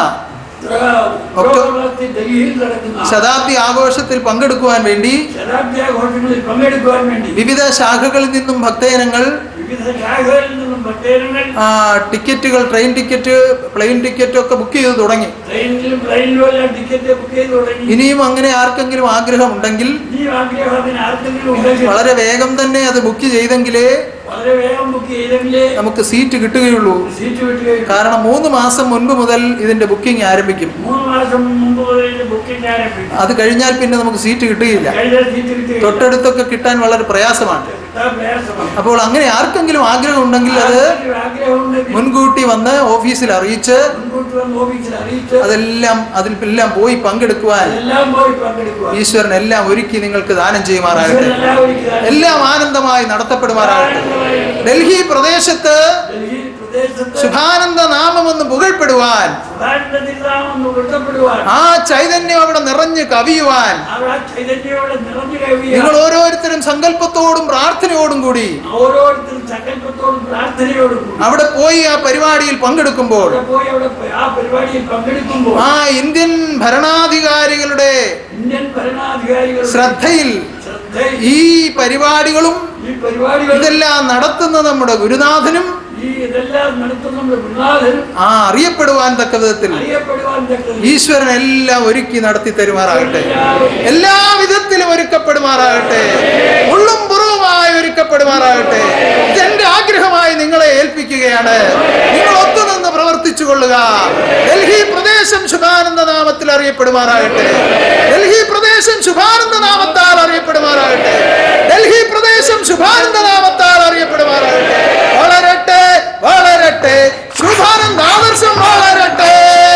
ഒക്ടോബറിൽ ഡൽഹിയിൽ നടക്കുന്ന ശതാബ്ദി ആഘോഷത്തിൽ പങ്കെടുക്കുവാൻ വേണ്ടി ശതാബ്ദി ആഘോഷങ്ങളിൽ പങ്കെടുക്കുവാൻ വേണ്ടി വിവിധ ശാഖകളിൽ നിന്നും ഭക്തജനങ്ങൾ വിവിധ ശാഖകളിൽ നിന്നും ഭക്തജനങ്ങൾ ആ, ടിക്കറ്റുകൾ ട്രെയിൻ ടിക്കറ്റ് പ്ലെയിൻ ടിക്കറ്റ് ഒക്കെ ബുക്ക് ചെയ്ത് തുടങ്ങി ട്രെയിനിലും പ്ലെയിനിലും എല്ലാം ടിക്കറ്റ് ബുക്ക് ചെയ്ത് തുടങ്ങി ഇനിയും അങ്ങനെ ആർക്കെങ്കിലും ആഗ്രഹമുണ്ടെങ്കിൽ ഈ ആഗ്രഹത്തിന് ആർക്കെങ്കിലും ഉണ്ടെങ്കിൽ വളരെ വേഗം തന്നെ അത് ബുക്ക് ചെയ്തെങ്കിലേ വളരെ വേഗം ബുക്ക് ചെയ്തെങ്കിലേ നമുക്ക് സീറ്റ് കിട്ടുകയുള്ളൂ സീറ്റ് കിട്ടുകയും കാരണം മൂന്ന് മാസം മുൻപ് മുതൽ ഇതിന്റെ ബുക്കിംഗ് ആരംഭിക്കും മൂന്ന് മാസം മുമ്പ് മുതൽ ബുക്കിംഗ് ആരംഭിക്കും അത് കഴിഞ്ഞാൽ പിന്നെ നമുക്ക് സീറ്റ് കിട്ടുകയില്ല കഴിഞ്ഞ സീറ്റ് കിട്ടുകയും തൊട്ടടുത്തൊക്കെ കിട്ടാൻ വളരെ പ്രയാസമാണ് കിട്ടാൻ പ്രയാസമാണ് അപ്പോൾ അങ്ങനെ ആർക്കെങ്കിലും ആഗ്രഹം ഉണ്ടെങ്കിൽ അത് ആർക്കെങ്കിലും ആഗ്രഹമുണ്ടെങ്കിൽ മുൻകൂട്ടി വന്ന് ഓഫീസിൽ അറിയിച്ച് മുൻകൂട്ടി വന്ന് ഓഫീസിൽ അറിയിച്ച് അതെല്ലാം അതിൽ എല്ലാം പോയി പങ്കെടുക്കുവാൻ എല്ലാം പോയി പങ്കെടുക്കുക ഈശ്വരൻ എല്ലാം ഒരുക്കി നിങ്ങൾക്ക് ദാനം ചെയ്യുമാറാകട്ടെ എല്ലാം ആനന്ദമായി നടത്തപ്പെടുമാറാകട്ടെ ഡൽഹി പ്രദേശത്ത് ഡൽഹി പ്രദേശത്ത് ശുഭാനന്ദ നാമമെന്ന് പുകഴ്പ്പെടുവാൻ സുധാരണത്തിലാമെന്ന് വൃത്തപ്പെടുവാൻ ആ ചൈതന്യം അവിടെ നിറഞ്ഞു കവിയുവാൻ അവിടെ ചൈതന്യോടെ നിറഞ്ഞു നിങ്ങൾ കവിയ ഓരോരുത്തരും സങ്കല്പത്തോടും പ്രാർത്ഥനയോടും കൂടി ഓരോരുത്തരും സങ്കല്പത്തോടും പ്രാർത്ഥനയോടും കൂടി അവിടെ പോയി ആ പരിപാടിയിൽ പങ്കെടുക്കുമ്പോൾ അവിടെ പോയി അവിടെ പോയി ആ പരിപാടിയിൽ പങ്കെടുക്കുമ്പോൾ ആ ഇന്ത്യൻ ഭരണാധികാരികളുടെ ഇന്ത്യൻ ഭരണാധികാരികൾ ശ്രദ്ധയിൽ ശ്രദ്ധയിൽ ഈ പരിപാടികളും ഈ പരിപാടികൾ ഇതെല്ലാം നടത്തുന്ന നമ്മുടെ ഗുരുനാഥനും ഈ ഇതെല്ലാം നടത്തുന്ന നമ്മുടെ ഗുരുനാഥനും ആ അറിയപ്പെടുവാൻ തക്ക വിധത്തിൽ അറിയപ്പെടുവാൻ തക്കത് ഈശ്വരൻ എല്ലാം ഒരുക്കി നടത്തി തരുമാറാകട്ടെ എല്ലാ വിധത്തിലും ഒരുക്കപ്പെടുമാറാകട്ടെ ഉള്ളും പുറവുമായി ഒരുക്കപ്പെടുമാറാകട്ടെ ഇതെന്റെ ആഗ്രഹമായി നിങ്ങളെ ഏൽപ്പിക്കുകയാണ് നിങ്ങൾ ഒത്തുനിന്ന് പ്രവർത്തിച്ചു കൊള്ളുക ഡൽഹി പ്രദേശം ശുഭാനന്ദ നാമത്തിൽ അറിയപ്പെടുമാറാകട്ടെ ഡൽഹി പ്രദേശം ശുഭാനന്ദ നാമത്താൽ അറിയപ്പെടുമാറാകട്ടെ ഡൽഹി പ്രദേശം ശുഭാനന്ദ നാമത്താൽ അറിയപ്പെടുമാറാകട്ടെ വളരട്ടെ വളരട്ടെ ശുഭാനന്ദ ആദർശം വളരട്ടെ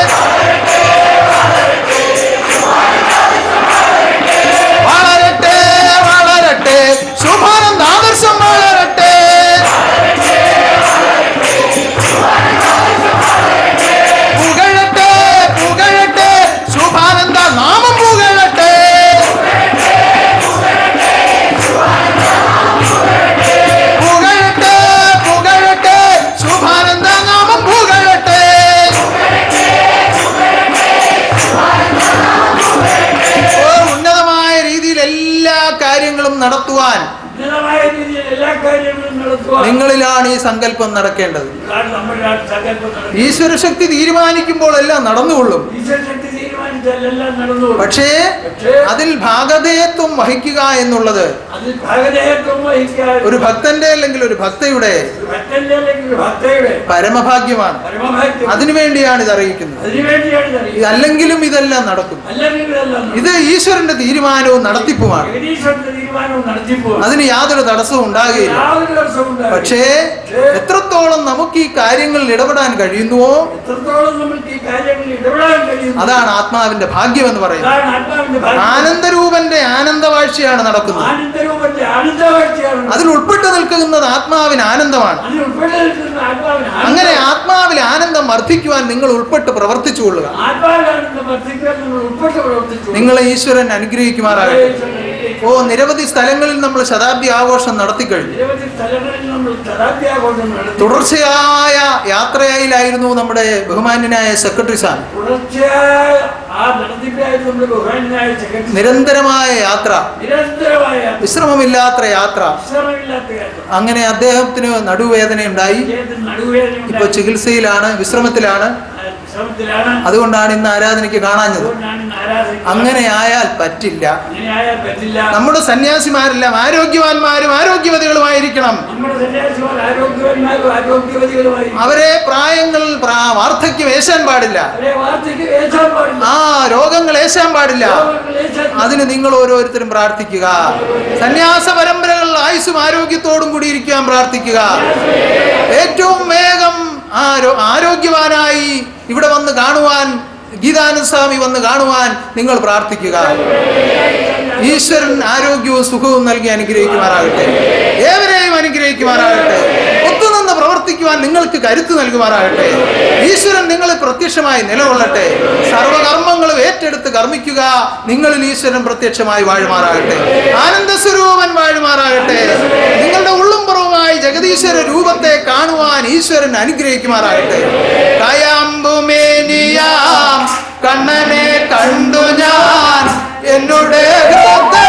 വളരട്ടെ വളരട്ടെ ശുഭാനന്ദ ആദർശം വളരട്ടെ പുകഴട്ടെ പുകഴട്ടെ ശുഭാനന്ദ നാമം പുകഴട്ടെ പുകഴട്ടെ പുകഴട്ടെ ശുഭാനന്ദ നാമം പുകഴട്ടെ ഓ, ഉന്നതമായ രീതിയിൽ എല്ലാ കാര്യങ്ങളും നടത്തുവാൻ ഉന്നതമായ രീതിയിൽ എല്ലാ കാര്യങ്ങളും നടത്തുവാൻ നിങ്ങളിലാണ് ഈ സങ്കല്പം നടക്കേണ്ടത് ഇതാണ് നമ്മുടെ ആ സങ്കല്പം നടത്തുന്നത്. ഈശ്വരശക്തി തീരുമാനിക്കുമ്പോൾ എല്ലാം നടന്നുകൊള്ളും ഈശ്വരശക്തി തീരുമാനിക്കുമ്പോൾ വിചാരിച്ചാലെല്ലാം നടന്നു പക്ഷേ പക്ഷേ അതിൽ ഭാഗധേയത്വം വഹിക്കുക എന്നുള്ളത് അതിൽ ഭാഗതേയത്വം വഹിക്കാൻ ഒരു ഭക്തന്റെ അല്ലെങ്കിൽ ഒരു ഭക്തയുടെ ഒരു ഭക്തന്റെ അല്ലെങ്കിൽ ഒരു ഭക്തയുടെ പരമഭാഗ്യമാണ് പരമഭാഗ്യം അതിനുവേണ്ടിയാണ് ഇത് അറിയിക്കുന്നത് അതിനുവേണ്ടിയാണ് ഇത് അറിയുന്നത്. അല്ലെങ്കിലും ഇതെല്ലാം നടക്കും അല്ലെങ്കിൽ ഇതെല്ലാം ഇത് ഈശ്വരന്റെ തീരുമാനവും നടത്തിപ്പുമാണ് ജഗദീശ്വരന്റെ തീരുമാനവും നടത്തിപ്പോ അതിന് യാതൊരു തടസ്സവും ഉണ്ടാകുകയില്ല യാതൊരു തടസ്സവും ഉണ്ടാകില്ല. പക്ഷേ എത്രത്തോളം നമുക്ക് ഈ കാര്യങ്ങളിൽ ഇടപെടാൻ കഴിയുന്നുവോ എത്രത്തോളം നമുക്ക് ഈ കാര്യങ്ങളിൽ ഇടപെടാൻ കഴിയുന്നു അതാണ് ആത്മാവിന്റെ ഭാഗ്യം എന്ന് പറയുന്നത് അതാണ് ആത്മാവിന്റെ ഭാഗ്യം. ആനന്ദരൂപന്റെ ആനന്ദവാഴ്ചയാണ് നടക്കുന്നത് ആനന്ദരൂപത്തെ ആനന്ദവാഴ്ചയാണ് അതിൽ ഉൾപ്പെട്ട് നിൽക്കുന്നത് ആത്മാവിന് ആനന്ദമാണ് അതിൽ ഉൾപ്പെടെ നിൽക്കുന്ന ആത്മാവിന് ആനന്ദം. അങ്ങനെ ആത്മാവിൽ ആനന്ദം വർദ്ധിക്കുവാൻ നിങ്ങൾ ഉൾപ്പെട്ട് പ്രവർത്തിച്ചു കൊള്ളുക ആത്മാവിലാനന്ദം വർദ്ധിക്കാൻ നമ്മൾ ഉൾപ്പെട്ട് പ്രവർത്തിച്ചു നിങ്ങളെ ഈശ്വരൻ അനുഗ്രഹിക്കുമാറാകട്ടെ ഓ നിരവധി സ്ഥലങ്ങളിൽ നമ്മൾ ശതാബ്ദി ആഘോഷം നടത്തി കഴിഞ്ഞു നിരവധി സ്ഥലങ്ങളിൽ നമ്മൾ ശതാബ്ദിയാഘോഷം നടത്തി തുടർച്ചയായ യാത്രയായിലായിരുന്നു നമ്മുടെ ബഹുമാന്യനായ സെക്രട്ടറി സാർ തുടർച്ചയായ ആ നടത്തിപ്പിലായിരുന്നു നമ്മുടെ ബഹുമാനായ സെക്രട്ടറി നിരന്തരമായ യാത്ര നിരന്തരമായ വിശ്രമമില്ലാത്ത യാത്ര വിശ്രമമില്ലാത്ത യാത്ര അങ്ങനെ അദ്ദേഹത്തിന് നടുവേദന ഉണ്ടായി അദ്ദേഹത്തിന് നടുവേദന ഇപ്പൊ ഉണ്ടായി. ചികിത്സയിലാണ് വിശ്രമത്തിലാണ് ആ, വിശ്രമത്തിലാണ് അതുകൊണ്ടാണ് ഇന്ന് ആരാധനയ്ക്ക് കാണാഞ്ഞത് അതുകൊണ്ടാണ് ഇന്ന് ആരാധന അങ്ങനെ ആയാൽ പറ്റില്ല അങ്ങനെയായാൽ പറ്റില്ല നമ്മുടെ സന്യാസിമാരെല്ലാം ആരോഗ്യവാന്മാരും ആരോഗ്യവതികളുമായിരിക്കണം നമ്മുടെ സന്യാസിമാർ ആരോഗ്യവാന്മാരും ആരോഗ്യവതികളുമായി അവരെ പ്രായങ്ങൾ പ്രാ- വാർദ്ധക്യം ഏശാൻ പാടില്ല അവരെ വാർത്തയ്ക്ക് ഏറ്റാൻ പാടില്ല ആ രോഗങ്ങൾ ഏശാൻ പാടില്ല രോഗങ്ങൾ ഏറ്റാൻ അതിന് നിങ്ങൾ ഓരോരുത്തരും പ്രാർത്ഥിക്കുക സന്യാസ പരമ്പരകൾ ആയുസ്സും ആരോഗ്യത്തോടും കൂടി ഇരിക്കാൻ പ്രാർത്ഥിക്കുക ഏറ്റവും വേഗം ആ രോ- ആരോഗ്യവാനായി ഇവിടെ വന്ന് കാണുവാൻ ഗീതാനന്ദ സ്വാമി വന്ന് കാണുവാൻ നിങ്ങൾ പ്രാർത്ഥിക്കുക ഈശ്വരൻ ആരോഗ്യവും സുഖവും നൽകി അനുഗ്രഹിക്കുമാറാകട്ടെ ഏവരെയും അനുഗ്രഹിക്കുമാറാകട്ടെ ഒത്തുനിന്ന് പ്രവർത്തിക്കുവാൻ നിങ്ങൾക്ക് കരുത്ത് നൽകുമാറാകട്ടെ ഈശ്വരൻ നിങ്ങളിൽ പ്രത്യക്ഷമായി നിലകൊള്ളട്ടെ സർവകർമ്മങ്ങളും ഏറ്റെടുത്ത് കർമ്മിക്കുക നിങ്ങളിൽ ഈശ്വരൻ പ്രത്യക്ഷമായി വാഴുമാറാകട്ടെ ആനന്ദസ്വരൂപൻ വാഴുമാറാകട്ടെ നിങ്ങളുടെ ഉള്ളും പുറവുമായി ജഗദീശ്വര രൂപത്തെ കാണുവാൻ ഈശ്വരൻ അനുഗ്രഹിക്കുമാറാകട്ടെ കയാമ്പുമേനിയാം കണ്ണനെ കണ്ടു ഞാൻ എന്നുടെ ഹൃദയ